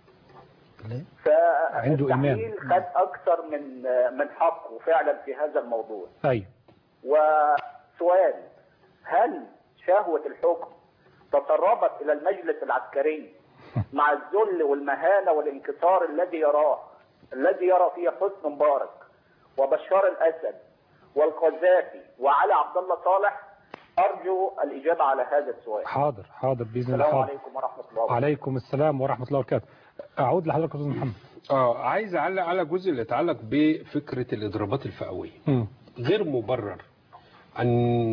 عنده إيمان.
فالتحليل خد اكثر من آه، من حقه فعلا في هذا الموضوع
أيوه
وسؤال هل شهوة الحكم تطربت إلى المجلس العسكري مع الذل والمهانة والانكسار الذي يراه الذي يرى فيه حسن مبارك وبشار الأسد والقذافي وعلي عبد الله صالح أرجو الإجابة على هذا السؤال
حاضر حاضر بإذن الله
السلام
حاضر
عليكم ورحمة الله وبركاته
عليكم السلام ورحمة الله وبركاته أعود لحضرتك يا أستاذ محمد
اه عايز اعلق على جزء اللي يتعلق بفكره الاضرابات الفئويه
مم.
غير مبرر ان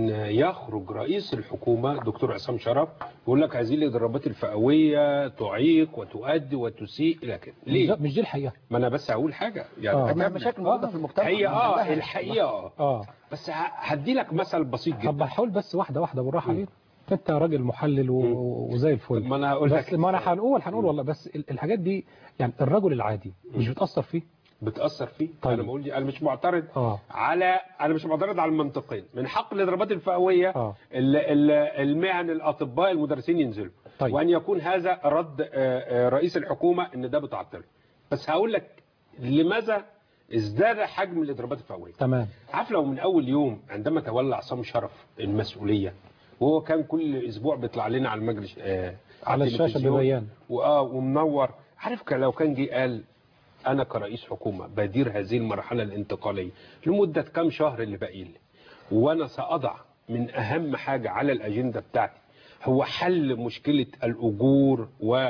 يخرج رئيس الحكومه دكتور عصام شرف يقول لك هذه الاضرابات الفئويه تعيق وتؤدي وتسيء الى كده
مش
ليه؟
ده- مش دي الحقيقه
ما انا بس هقول حاجه يعني
آه.
طب ما هي
أكمل.
مشاكل موجوده في المجتمع
هي اه
كلها.
الحقيقه اه
اه
بس ه- هدي لك مثل بسيط
طب
جدا
بحاول بس واحده واحده بالراحه عليك انت راجل محلل و... وزي الفل
ما انا هقول
بس
لك
ما انا هنقول هنقول والله بس ال- الحاجات دي يعني الرجل العادي مش بتاثر فيه
بتاثر فيه
طيب.
انا بقول انا مش معترض
اه
على انا مش معترض على المنطقين من حق الاضرابات الفئويه
اه
ال- ال- المهن الاطباء المدرسين ينزلوا
طيب.
وان يكون هذا رد آه، آه، رئيس الحكومه ان ده بتعطله بس هقول لك لماذا ازداد حجم الاضرابات الفئويه
تمام
عارف لو من اول يوم عندما تولى عصام شرف المسؤوليه وهو كان كل اسبوع بيطلع لنا على المجلس آه
على الشاشة
التلفزيون
ببيان.
واه ومنور عارف كان لو كان جه قال انا كرئيس حكومه بدير هذه المرحله الانتقاليه لمده كام شهر اللي باقي لي وانا ساضع من اهم حاجه على الاجنده بتاعتي هو حل مشكله الاجور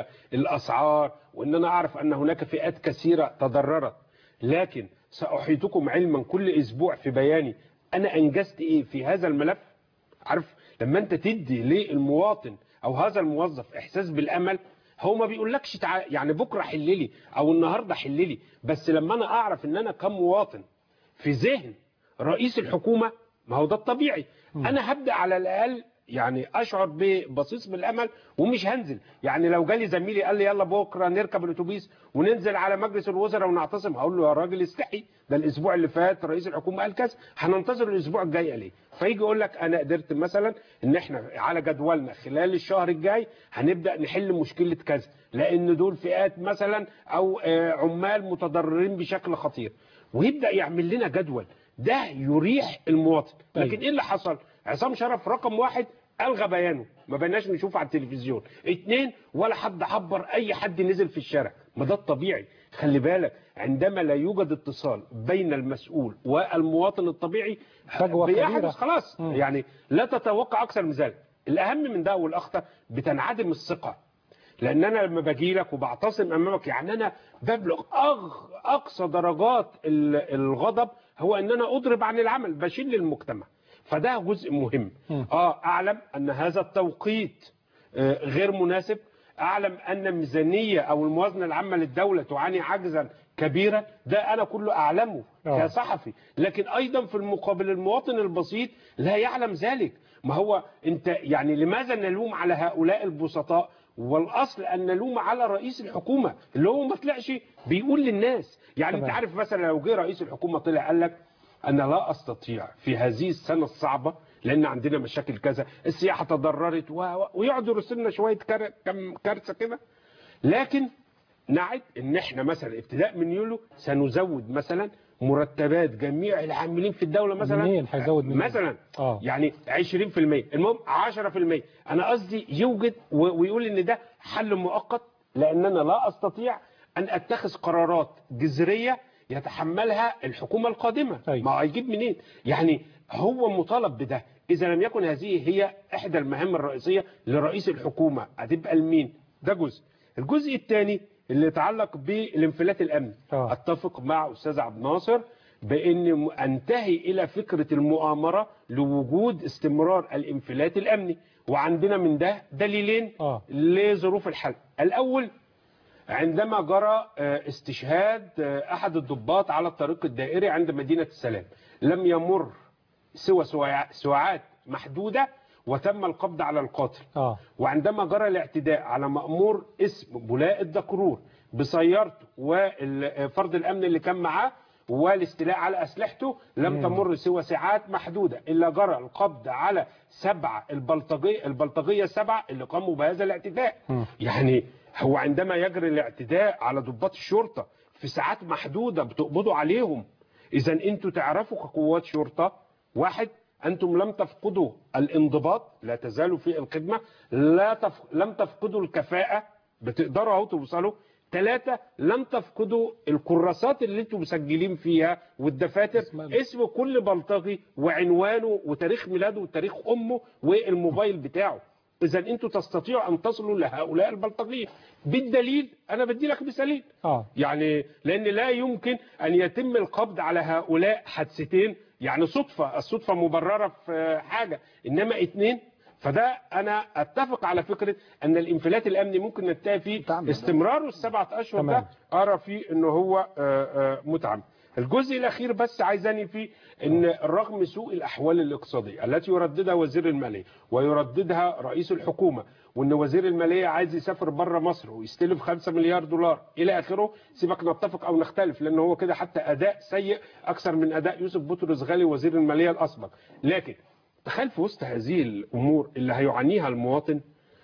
والاسعار وان انا اعرف ان هناك فئات كثيره تضررت لكن ساحيطكم علما كل اسبوع في بياني انا انجزت ايه في هذا الملف عارف لما انت تدي للمواطن او هذا الموظف احساس بالامل هو ما بيقولكش تعال يعني بكره حل لي او النهارده حل لي بس لما انا اعرف ان انا كمواطن في ذهن رئيس الحكومه ما هو ده الطبيعي انا هبدا على الاقل يعني اشعر ببصيص بالامل ومش هنزل يعني لو جالي زميلي قال لي يلا بكره نركب الاتوبيس وننزل على مجلس الوزراء ونعتصم هقول له يا راجل استحي ده الاسبوع اللي فات رئيس الحكومه قال كذا هننتظر الاسبوع الجاي ليه فيجي يقول لك انا قدرت مثلا ان احنا على جدولنا خلال الشهر الجاي هنبدا نحل مشكله كذا لان دول فئات مثلا او آه، عمال متضررين بشكل خطير ويبدا يعمل لنا جدول ده يريح المواطن لكن ايه اللي حصل عصام شرف رقم واحد الغى بيانه ما بقيناش نشوفه على التلفزيون اتنين ولا حد عبر اي حد نزل في الشارع ما ده الطبيعي خلي بالك عندما لا يوجد اتصال بين المسؤول والمواطن الطبيعي
فجوة
بيحدث
كبيرة.
خلاص
مم.
يعني لا تتوقع اكثر من ذلك الاهم من ده والاخطر بتنعدم الثقه لان انا لما باجي لك وبعتصم امامك يعني انا ببلغ أغ اقصى درجات ال- الغضب هو ان انا اضرب عن العمل بشيل المجتمع فده جزء مهم اه اعلم ان هذا التوقيت آه، غير مناسب اعلم ان الميزانيه او الموازنه العامه للدوله تعاني عجزا كبيرا ده انا كله اعلمه
آه.
كصحفي لكن ايضا في المقابل المواطن البسيط لا يعلم ذلك ما هو انت يعني لماذا نلوم على هؤلاء البسطاء والاصل ان نلوم على رئيس الحكومه اللي هو ما طلعش بيقول للناس يعني انت
تمام.
عارف مثلا لو جه رئيس الحكومه طلع قال لك انا لا استطيع في هذه السنه الصعبه لان عندنا مشاكل كذا السياحه تضررت و... و- ويقعد يرسل لنا شويه كر... كم كارثه كده لكن نعد ان احنا مثلا ابتداء من يوليو سنزود مثلا مرتبات جميع العاملين في الدوله مثلا
منين هيزود منين؟
مثلا
آه.
يعني 20% المهم 10% انا قصدي يوجد و- ويقول ان ده حل مؤقت لان انا لا استطيع ان اتخذ قرارات جذريه يتحملها الحكومه القادمه
أيوة.
ما هيجيب منين يعني هو مطالب بده اذا لم يكن هذه هي احدى المهام الرئيسيه لرئيس الحكومه هتبقى لمين ده جزء الجزء الثاني اللي يتعلق بالانفلات الامني
آه.
اتفق مع استاذ عبد الناصر بان م- انتهي الى فكره المؤامره لوجود استمرار الانفلات الامني وعندنا من ده دليلين
آه.
لظروف الحل الاول عندما جرى آه، استشهاد آه، احد الضباط على الطريق الدائري عند مدينه السلام لم يمر سوى سويع- ساعات محدوده وتم القبض على القاتل
اه
وعندما جرى الاعتداء على مأمور اسم بولاء الدكرور بسيارته وفرد الأمن اللي كان معاه والاستيلاء على أسلحته لم تمر سوى ساعات محدودة إلا جرى القبض على سبعة البلطجية البلطجية السبعة اللي قاموا بهذا الاعتداء يعني هو عندما يجري الاعتداء على ضباط الشرطة في ساعات محدودة بتقبضوا عليهم إذا أنتوا تعرفوا كقوات شرطة واحد أنتم لم تفقدوا الانضباط لا تزالوا في الخدمة لا تف... لم تفقدوا الكفاءة بتقدروا اهو توصلوا ثلاثة لم تفقدوا الكراسات اللي انتم مسجلين فيها والدفاتر
اسم-
اسم كل بلطجي وعنوانه وتاريخ ميلاده وتاريخ امه والموبايل بتاعه اذا انتم تستطيعوا ان تصلوا لهؤلاء البلطجيه بالدليل انا بدي لك مثالين
اه
يعني لان لا يمكن ان يتم القبض على هؤلاء حادثتين يعني صدفه الصدفه مبرره في حاجه انما اتنين فده انا اتفق على فكره ان الانفلات الامني ممكن ننتهي فيه
متعمد.
استمراره السبعه اشهر
تمام.
ده ارى فيه انه هو آه، آه، متعمد الجزء الاخير بس عايزاني فيه ان رغم سوء الاحوال الاقتصاديه التي يرددها وزير الماليه ويرددها رئيس الحكومه وان وزير الماليه عايز يسافر بره مصر ويستلف 5 مليار دولار الى اخره سيبك نتفق او نختلف لان هو كده حتى اداء سيء اكثر من اداء يوسف بطرس غالي وزير الماليه الاسبق لكن تخيل في وسط هذه الامور اللي هيعانيها المواطن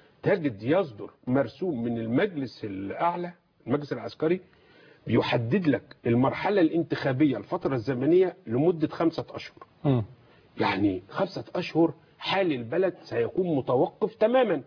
تجد يصدر مرسوم من المجلس الاعلى المجلس العسكري بيحدد لك المرحله الانتخابيه الفتره الزمنيه لمده خمسه اشهر
مم.
يعني خمسة أشهر حال البلد سيكون متوقف تماما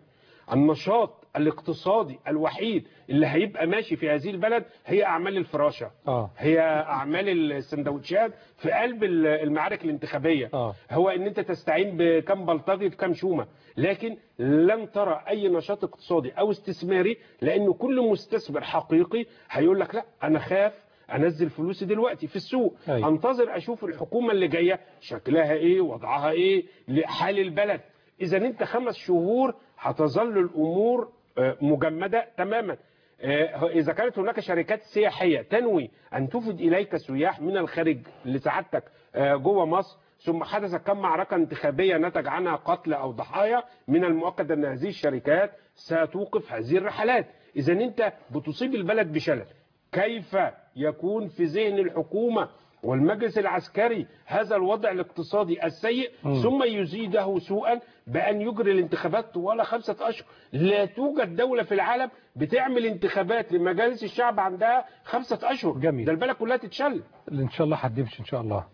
النشاط الاقتصادي الوحيد اللي هيبقى ماشي في هذه البلد هي أعمال الفراشة
اه
هي أعمال السندوتشات في قلب المعارك الانتخابية
اه
هو ان انت تستعين بكم بلطجي في كم شومة لكن لن ترى اي نشاط اقتصادي او استثماري لان كل مستثمر حقيقي هيقول لك لا انا خاف انزل فلوسي دلوقتي في السوق
أيوة.
انتظر اشوف الحكومة اللي جاية شكلها ايه وضعها ايه لحال البلد اذا انت خمس شهور هتظل الامور آه، مجمدة تماما آه، إذا كانت هناك شركات سياحية تنوي أن تفد إليك سياح من الخارج لسعادتك آه، جوه مصر ثم حدثت كم معركة انتخابية نتج عنها قتل أو ضحايا من المؤكد أن هذه الشركات ستوقف هذه الرحلات إذا أنت بتصيب البلد بشلل كيف يكون في ذهن الحكومة والمجلس العسكري هذا الوضع الاقتصادي السيء
مم.
ثم يزيده سوءا بأن يجري الانتخابات طوال خمسة أشهر لا توجد دولة في العالم بتعمل انتخابات لمجالس الشعب عندها خمسة أشهر
جميل.
ده البلد كلها تتشل
اللي ان شاء الله هتمشي ان شاء الله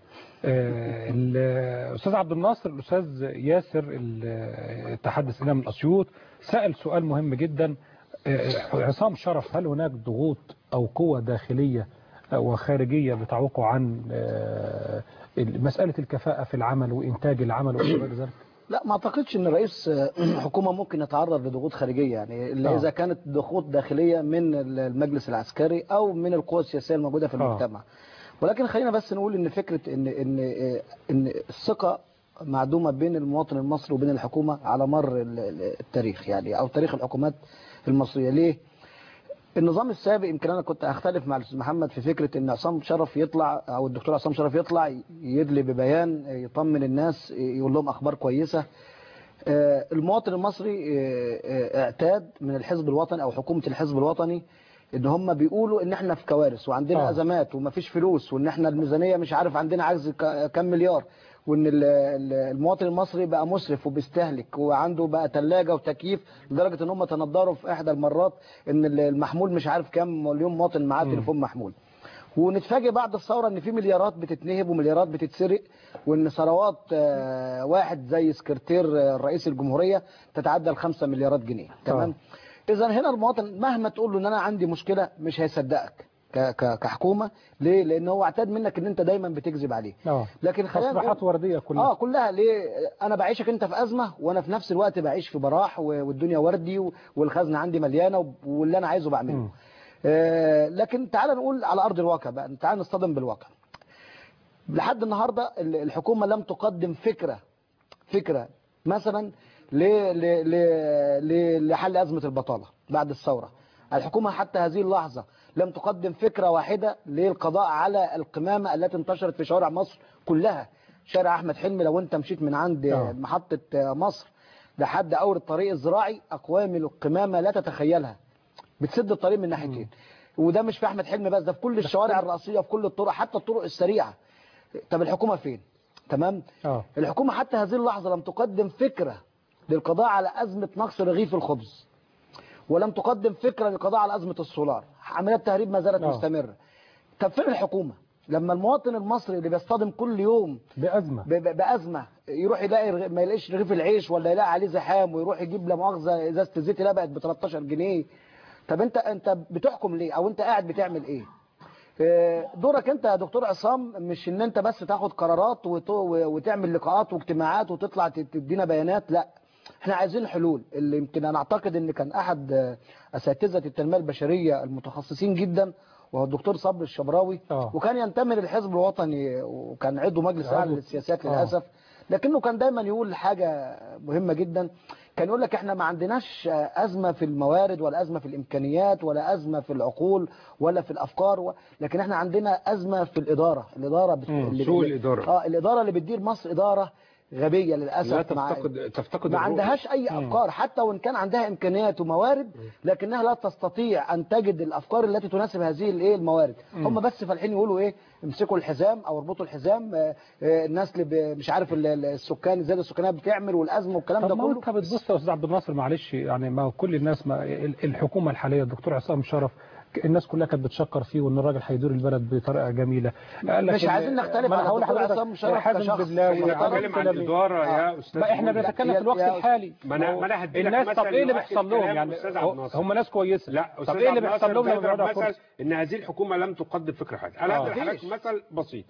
آه، الاستاذ عبد الناصر الاستاذ ياسر التحدث الينا من اسيوط سال سؤال مهم جدا آه، عصام شرف هل هناك ضغوط او قوه داخليه وخارجيه بتعوقوا عن آه، مساله الكفاءه في العمل وانتاج العمل وما الى ذلك؟
لا ما اعتقدش ان رئيس حكومه ممكن يتعرض لضغوط خارجيه يعني الا
آه.
اذا كانت ضغوط داخليه من المجلس العسكري او من القوى السياسيه الموجوده في
آه.
المجتمع ولكن خلينا بس نقول ان فكره ان ان ان الثقه معدومه بين المواطن المصري وبين الحكومه على مر ال- ال- التاريخ يعني او تاريخ الحكومات المصريه ليه؟ النظام السابق يمكن انا كنت اختلف مع الاستاذ محمد في فكره ان عصام شرف يطلع او الدكتور عصام شرف يطلع يدلي ببيان يطمن الناس يقول لهم اخبار كويسه آه، المواطن المصري آه، آه، اعتاد من الحزب الوطني او حكومه الحزب الوطني ان هم بيقولوا ان احنا في كوارث وعندنا
آه.
ازمات ومفيش فلوس وان احنا الميزانيه مش عارف عندنا عجز ك- كام مليار وان ال- ال- المواطن المصري بقى مسرف وبيستهلك وعنده بقى ثلاجه وتكييف لدرجه ان هم تندروا في احدى المرات ان ال- المحمول مش عارف كام مليون مواطن معاه
مم.
تليفون محمول ونتفاجئ بعد الثوره ان في مليارات بتتنهب ومليارات بتتسرق وان ثروات آه، واحد زي سكرتير آه، رئيس الجمهوريه تتعدى ال 5 مليارات جنيه تمام اذا هنا المواطن مهما تقول له ان انا عندي مشكله مش هيصدقك ك- ك- كحكومه ليه لان هو اعتاد منك ان انت دايما بتكذب عليه
اه
لكن خلينا
تصريحات
نقول-
ورديه كلها
اه كلها ليه انا بعيشك انت في ازمه وانا في نفس الوقت بعيش في براح و- والدنيا وردي و- والخزنه عندي مليانه و- واللي انا عايزه بعمله
مم.
آه لكن تعال نقول على ارض الواقع بقى تعال نصطدم بالواقع لحد النهارده ال- الحكومه لم تقدم فكره فكره مثلا ل ل ل ل لحل ازمه البطاله بعد الثوره الحكومه حتى هذه اللحظه لم تقدم فكره واحده للقضاء على القمامه التي انتشرت في شوارع مصر كلها شارع احمد حلمي لو انت مشيت من عند
آه.
محطه مصر لحد اول الطريق الزراعي اقوام القمامه لا تتخيلها بتسد الطريق من ناحيتين وده مش في احمد حلمي بس ده في كل الشوارع الرئيسيه في كل الطرق حتى الطرق السريعه طب الحكومه فين تمام
اه
الحكومه حتى هذه اللحظه لم تقدم فكره للقضاء على ازمه نقص رغيف الخبز ولم تقدم فكره للقضاء على ازمه السولار عمليات تهريب ما زالت
آه.
مستمره طب فين الحكومه لما المواطن المصري اللي بيصطدم كل يوم
بازمه
ب- ب- بازمه يروح يلاقي رغ- ما يلاقيش رغيف العيش ولا يلاقي عليه زحام ويروح يجيب لا مؤاخذه ازازه الزيت يلاقي بقت ب 13 جنيه طب انت انت بتحكم ليه او انت قاعد بتعمل ايه آه، دورك انت يا دكتور عصام مش ان انت بس تاخد قرارات وت- وتعمل لقاءات واجتماعات وتطلع ت- تدينا بيانات لا احنا عايزين حلول اللي يمكن انا اعتقد ان كان احد آه، اساتذه التنميه البشريه المتخصصين جدا وهو الدكتور صبري الشبراوي
آه.
وكان ينتمي للحزب الوطني وكان عضو مجلس
عضو.
اعلى للسياسات
آه.
للاسف لكنه كان دايما يقول حاجه مهمه جدا كان يقول لك احنا ما عندناش ازمه في الموارد ولا ازمه في الامكانيات ولا ازمه في العقول ولا في الافكار و... لكن احنا عندنا ازمه في الاداره الاداره بت...
مم، سوء الإدارة.
اه الاداره اللي بتدير مصر اداره غبيه للاسف
لا
مع-
تفتقد تفتقد
ما
الرؤية.
عندهاش اي افكار حتى وان كان عندها امكانيات وموارد لكنها لا تستطيع ان تجد الافكار التي تناسب هذه الايه الموارد هم بس فالحين يقولوا ايه امسكوا الحزام او اربطوا الحزام آه، آه، الناس اللي ب- مش عارف ال- ال- السكان الزياده السكانيه بتعمل والازمه والكلام ده
طب ما
كله
انت بتبص يا استاذ عبد الناصر معلش يعني ما هو كل الناس ما ال- الحكومه الحاليه الدكتور عصام شرف الناس كلها كانت بتشكر فيه وان الراجل هيدير البلد بطريقه جميله قال لك
مش
إن-
عايزين نختلف
ما أنا
على
هقول
الدكتور
لحضرتك
عصام شرف
حازم
كشخص.
بدلاوي
احنا
عبد
بنتكلم عن
السلامي.
الاداره
آه.
يا استاذ
ما احنا
مولى.
بنتكلم في
يا-
الوقت
يا-
الحالي
ما أنا- ما أنا هديلك
الناس طب
مثل
ايه اللي
يؤكد
بيحصل لهم
كلام
يعني
أستاذ عبد الناصر.
هم ناس كويسه
لا
طب
استاذ
ايه اللي
عبد
بيحصل لهم
الناصر
لما بيقعدوا
بيضرب
على
مثل
الكرسي؟
ان هذه الحكومه لم تقدم فكره حاجه انا
آه.
هدي لحضرتك مثل بسيط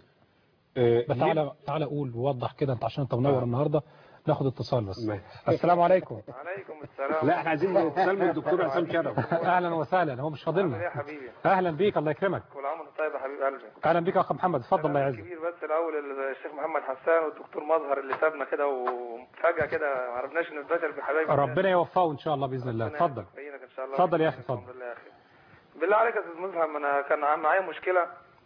آه،
بس تعالى تعالى قول ووضح كده انت عشان انت منور
آه.
النهارده ناخد اتصال بس
ماشي.
السلام عليكم
عليكم السلام
لا احنا عايزين اتصال من الدكتور عصام شرف
اهلا وسهلا هو مش
عامل ايه يا
فاضلنا
حبيبي
اهلا بيك الله يكرمك
كل عام وانت طيب يا حبيب قلبي
اهلا بيك يا اخ محمد اتفضل الله
سلام
يعزك
كبير بس الاول الشيخ محمد حسان والدكتور مظهر اللي سابنا كده وفجاه كده ما عرفناش ان البشر بحبايب
ربنا يوفقه ان شاء الله باذن الله اتفضل
يعينك ان شاء الله
اتفضل يا أخي،
الحمد
اتفضل.
لله يا اخي بالله عليك يا استاذ مفهم انا كان عم- معايا مشكله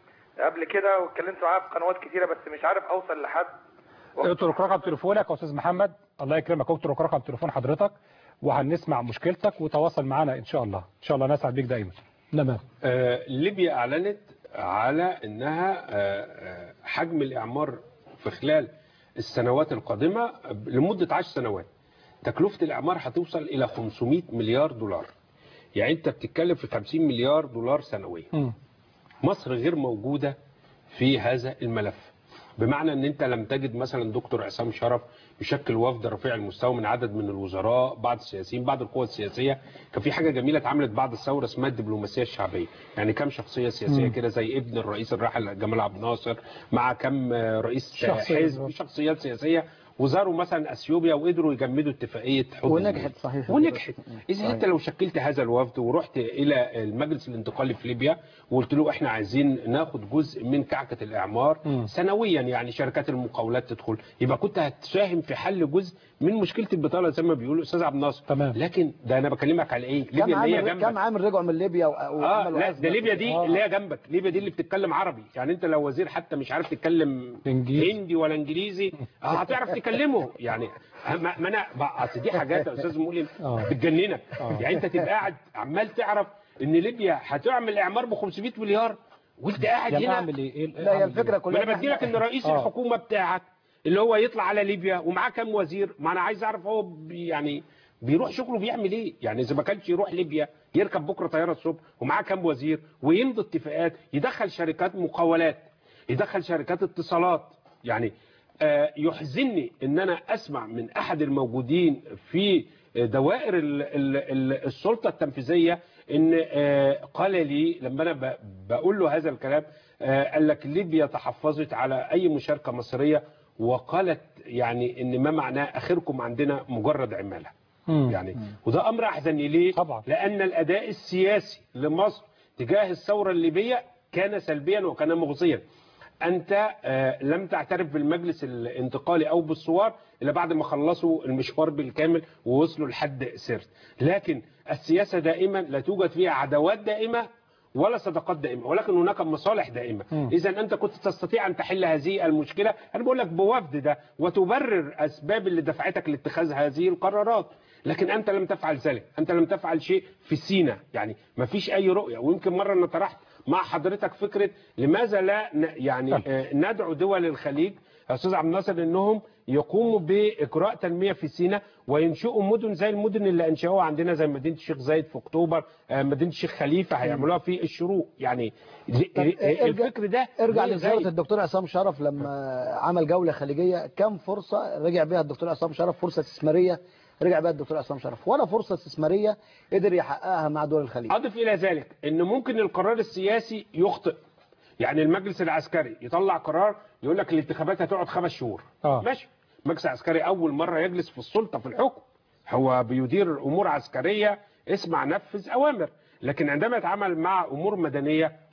قبل كده واتكلمت معاه في قنوات كتيره بس مش عارف اوصل لحد
اترك رقم تليفونك يا استاذ محمد الله يكرمك اترك رقم تليفون حضرتك وهنسمع مشكلتك وتواصل معنا ان شاء الله ان شاء الله نسعد بيك دايما تمام
آه، ليبيا اعلنت على انها آه، آه، حجم الاعمار في خلال السنوات القادمه لمده 10 سنوات تكلفه الاعمار هتوصل الى 500 مليار دولار يعني انت بتتكلم في 50 مليار دولار سنويا
مم.
مصر غير موجودة في هذا الملف بمعنى ان انت لم تجد مثلا دكتور عصام شرف يشكل وفد رفيع المستوى من عدد من الوزراء بعض السياسيين بعض القوى السياسيه كان في حاجه جميله اتعملت بعد الثوره اسمها الدبلوماسيه الشعبيه يعني كم شخصيه سياسيه
مم.
كده زي ابن الرئيس الراحل جمال عبد الناصر مع كم آه، رئيس
شخصية.
حزب شخصيات سياسيه وزاروا مثلا اثيوبيا وقدروا يجمدوا اتفاقيه حدود
ونجحت صحيح
ونجحت اذا
صحيح.
انت لو شكلت هذا الوفد ورحت الى المجلس الانتقالي في ليبيا وقلت له احنا عايزين ناخد جزء من كعكه الاعمار
مم.
سنويا يعني شركات المقاولات تدخل يبقى كنت هتساهم في حل جزء من مشكله البطاله زي ما بيقولوا استاذ عبد الناصر
تمام.
لكن ده انا بكلمك على ايه
كم
ليبيا اللي هي
عامل
جنبك
كم عامل رجعوا من ليبيا و-
اه
وعملوا
لا
أزمة.
ده ليبيا دي
آه.
اللي هي جنبك ليبيا دي اللي بتتكلم عربي يعني انت لو وزير حتى مش عارف تتكلم
إنجليزي.
هندي ولا انجليزي آه، هتعرف تكلمه يعني ما ما انا بقى- اصل دي حاجات يا استاذ مؤلم
آه.
بتجننك
آه.
يعني انت تبقى قاعد عمال تعرف ان ليبيا هتعمل اعمار ب 500 مليار وانت قاعد
يعني
هنا
اعمل ايه إيه-
لا هي
أعمل
الفكره
إيه؟
ما
كلها
انا بدي لك ان رئيس
آه.
الحكومه بتاعك اللي هو يطلع على ليبيا ومعاه كام وزير ما انا عايز اعرف هو بي- يعني بيروح شغله بيعمل ايه يعني اذا ما كانش يروح ليبيا يركب بكره طياره الصبح ومعاه كام وزير ويمضي اتفاقات يدخل شركات مقاولات يدخل شركات اتصالات يعني آه، يحزنني ان انا اسمع من احد الموجودين في دوائر ال- ال- ال- السلطه التنفيذيه ان آه، قال لي لما انا ب- بقول له هذا الكلام آه، قال لك ليبيا تحفظت على اي مشاركه مصريه وقالت يعني ان ما معناه اخركم عندنا مجرد عماله
مم.
يعني وده امر احزنني ليه
طبعا.
لان الاداء السياسي لمصر تجاه الثوره الليبيه كان سلبيا وكان مغزيا انت آه، لم تعترف بالمجلس الانتقالي او بالثوار الا بعد ما خلصوا المشوار بالكامل ووصلوا لحد سرت لكن السياسه دائما لا توجد فيها عداوات دائمه ولا صداقات دائمه ولكن هناك مصالح دائمه
مم.
اذا انت كنت تستطيع ان تحل هذه المشكله انا بقول لك بوفد ده وتبرر اسباب اللي دفعتك لاتخاذ هذه القرارات لكن انت لم تفعل ذلك انت لم تفعل شيء في سينا يعني ما فيش اي رؤيه ويمكن مره انا طرحت مع حضرتك فكره لماذا لا ن- يعني آه، ندعو دول الخليج يا استاذ عبد الناصر انهم يقوموا باجراء تنميه في سينا وينشئوا مدن زي المدن اللي انشأوها عندنا زي مدينه الشيخ زايد في اكتوبر آه، مدينه الشيخ خليفه هيعملوها في الشروق يعني ل-
طب ارجع-
الفكر ده
ارجع
ليه
لزياره
غايب؟
الدكتور عصام شرف لما عمل جوله خليجيه كم فرصه رجع بها الدكتور عصام شرف فرصه استثماريه رجع بها الدكتور عصام شرف ولا فرصه استثماريه قدر يحققها مع دول الخليج
أضف إلى ذلك أن ممكن القرار السياسي يخطئ يعني المجلس العسكري يطلع قرار يقول لك الانتخابات هتقعد خمس شهور
آه.
ماشي المجلس العسكري أول مرة يجلس في السلطة في الحكم هو بيدير أمور عسكرية اسمع نفذ أوامر لكن عندما يتعامل مع أمور مدنية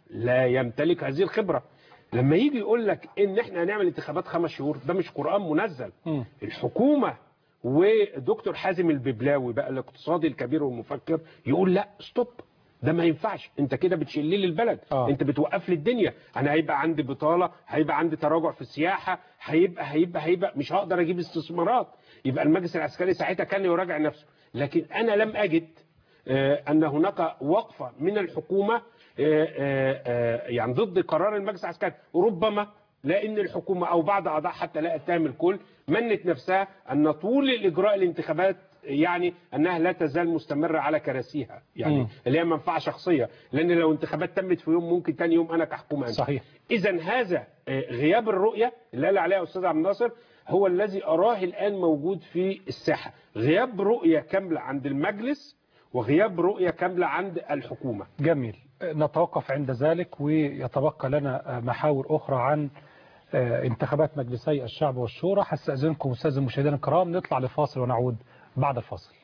لا يمتلك هذه الخبرة لما يجي يقول لك ان احنا هنعمل انتخابات خمس شهور ده مش قرآن منزل
مم.
الحكومة ودكتور حازم الببلاوي بقى الاقتصادي الكبير والمفكر يقول لا ستوب ده ما ينفعش انت كده بتشيل لي البلد
آه.
انت بتوقف لي الدنيا انا هيبقى عندي بطاله هيبقى عندي تراجع في السياحه هيبقى هيبقى هيبقى مش هقدر اجيب استثمارات يبقى المجلس العسكري ساعتها كان يراجع نفسه لكن انا لم اجد آه، ان هناك وقفه من الحكومه آه، آه، آه، يعني ضد قرار المجلس العسكري ربما لان الحكومه او بعض اعضاء حتى لا اتهم الكل منت نفسها ان طول الاجراء الانتخابات يعني انها لا تزال مستمره على كراسيها يعني
مم.
اللي هي منفعه شخصيه لان لو انتخابات تمت في يوم ممكن تاني يوم انا كحكومه أنت.
صحيح.
اذا هذا آه، غياب الرؤيه اللي قال عليها استاذ عبد الناصر هو الذي اراه الان موجود في الساحه غياب رؤيه كامله عند المجلس وغياب رؤيه كامله عند الحكومه
جميل نتوقف عند ذلك ويتبقى لنا محاور أخرى عن آه، انتخابات مجلسي الشعب والشورى هستأذنكم أستاذ المشاهدين الكرام نطلع لفاصل ونعود بعد الفاصل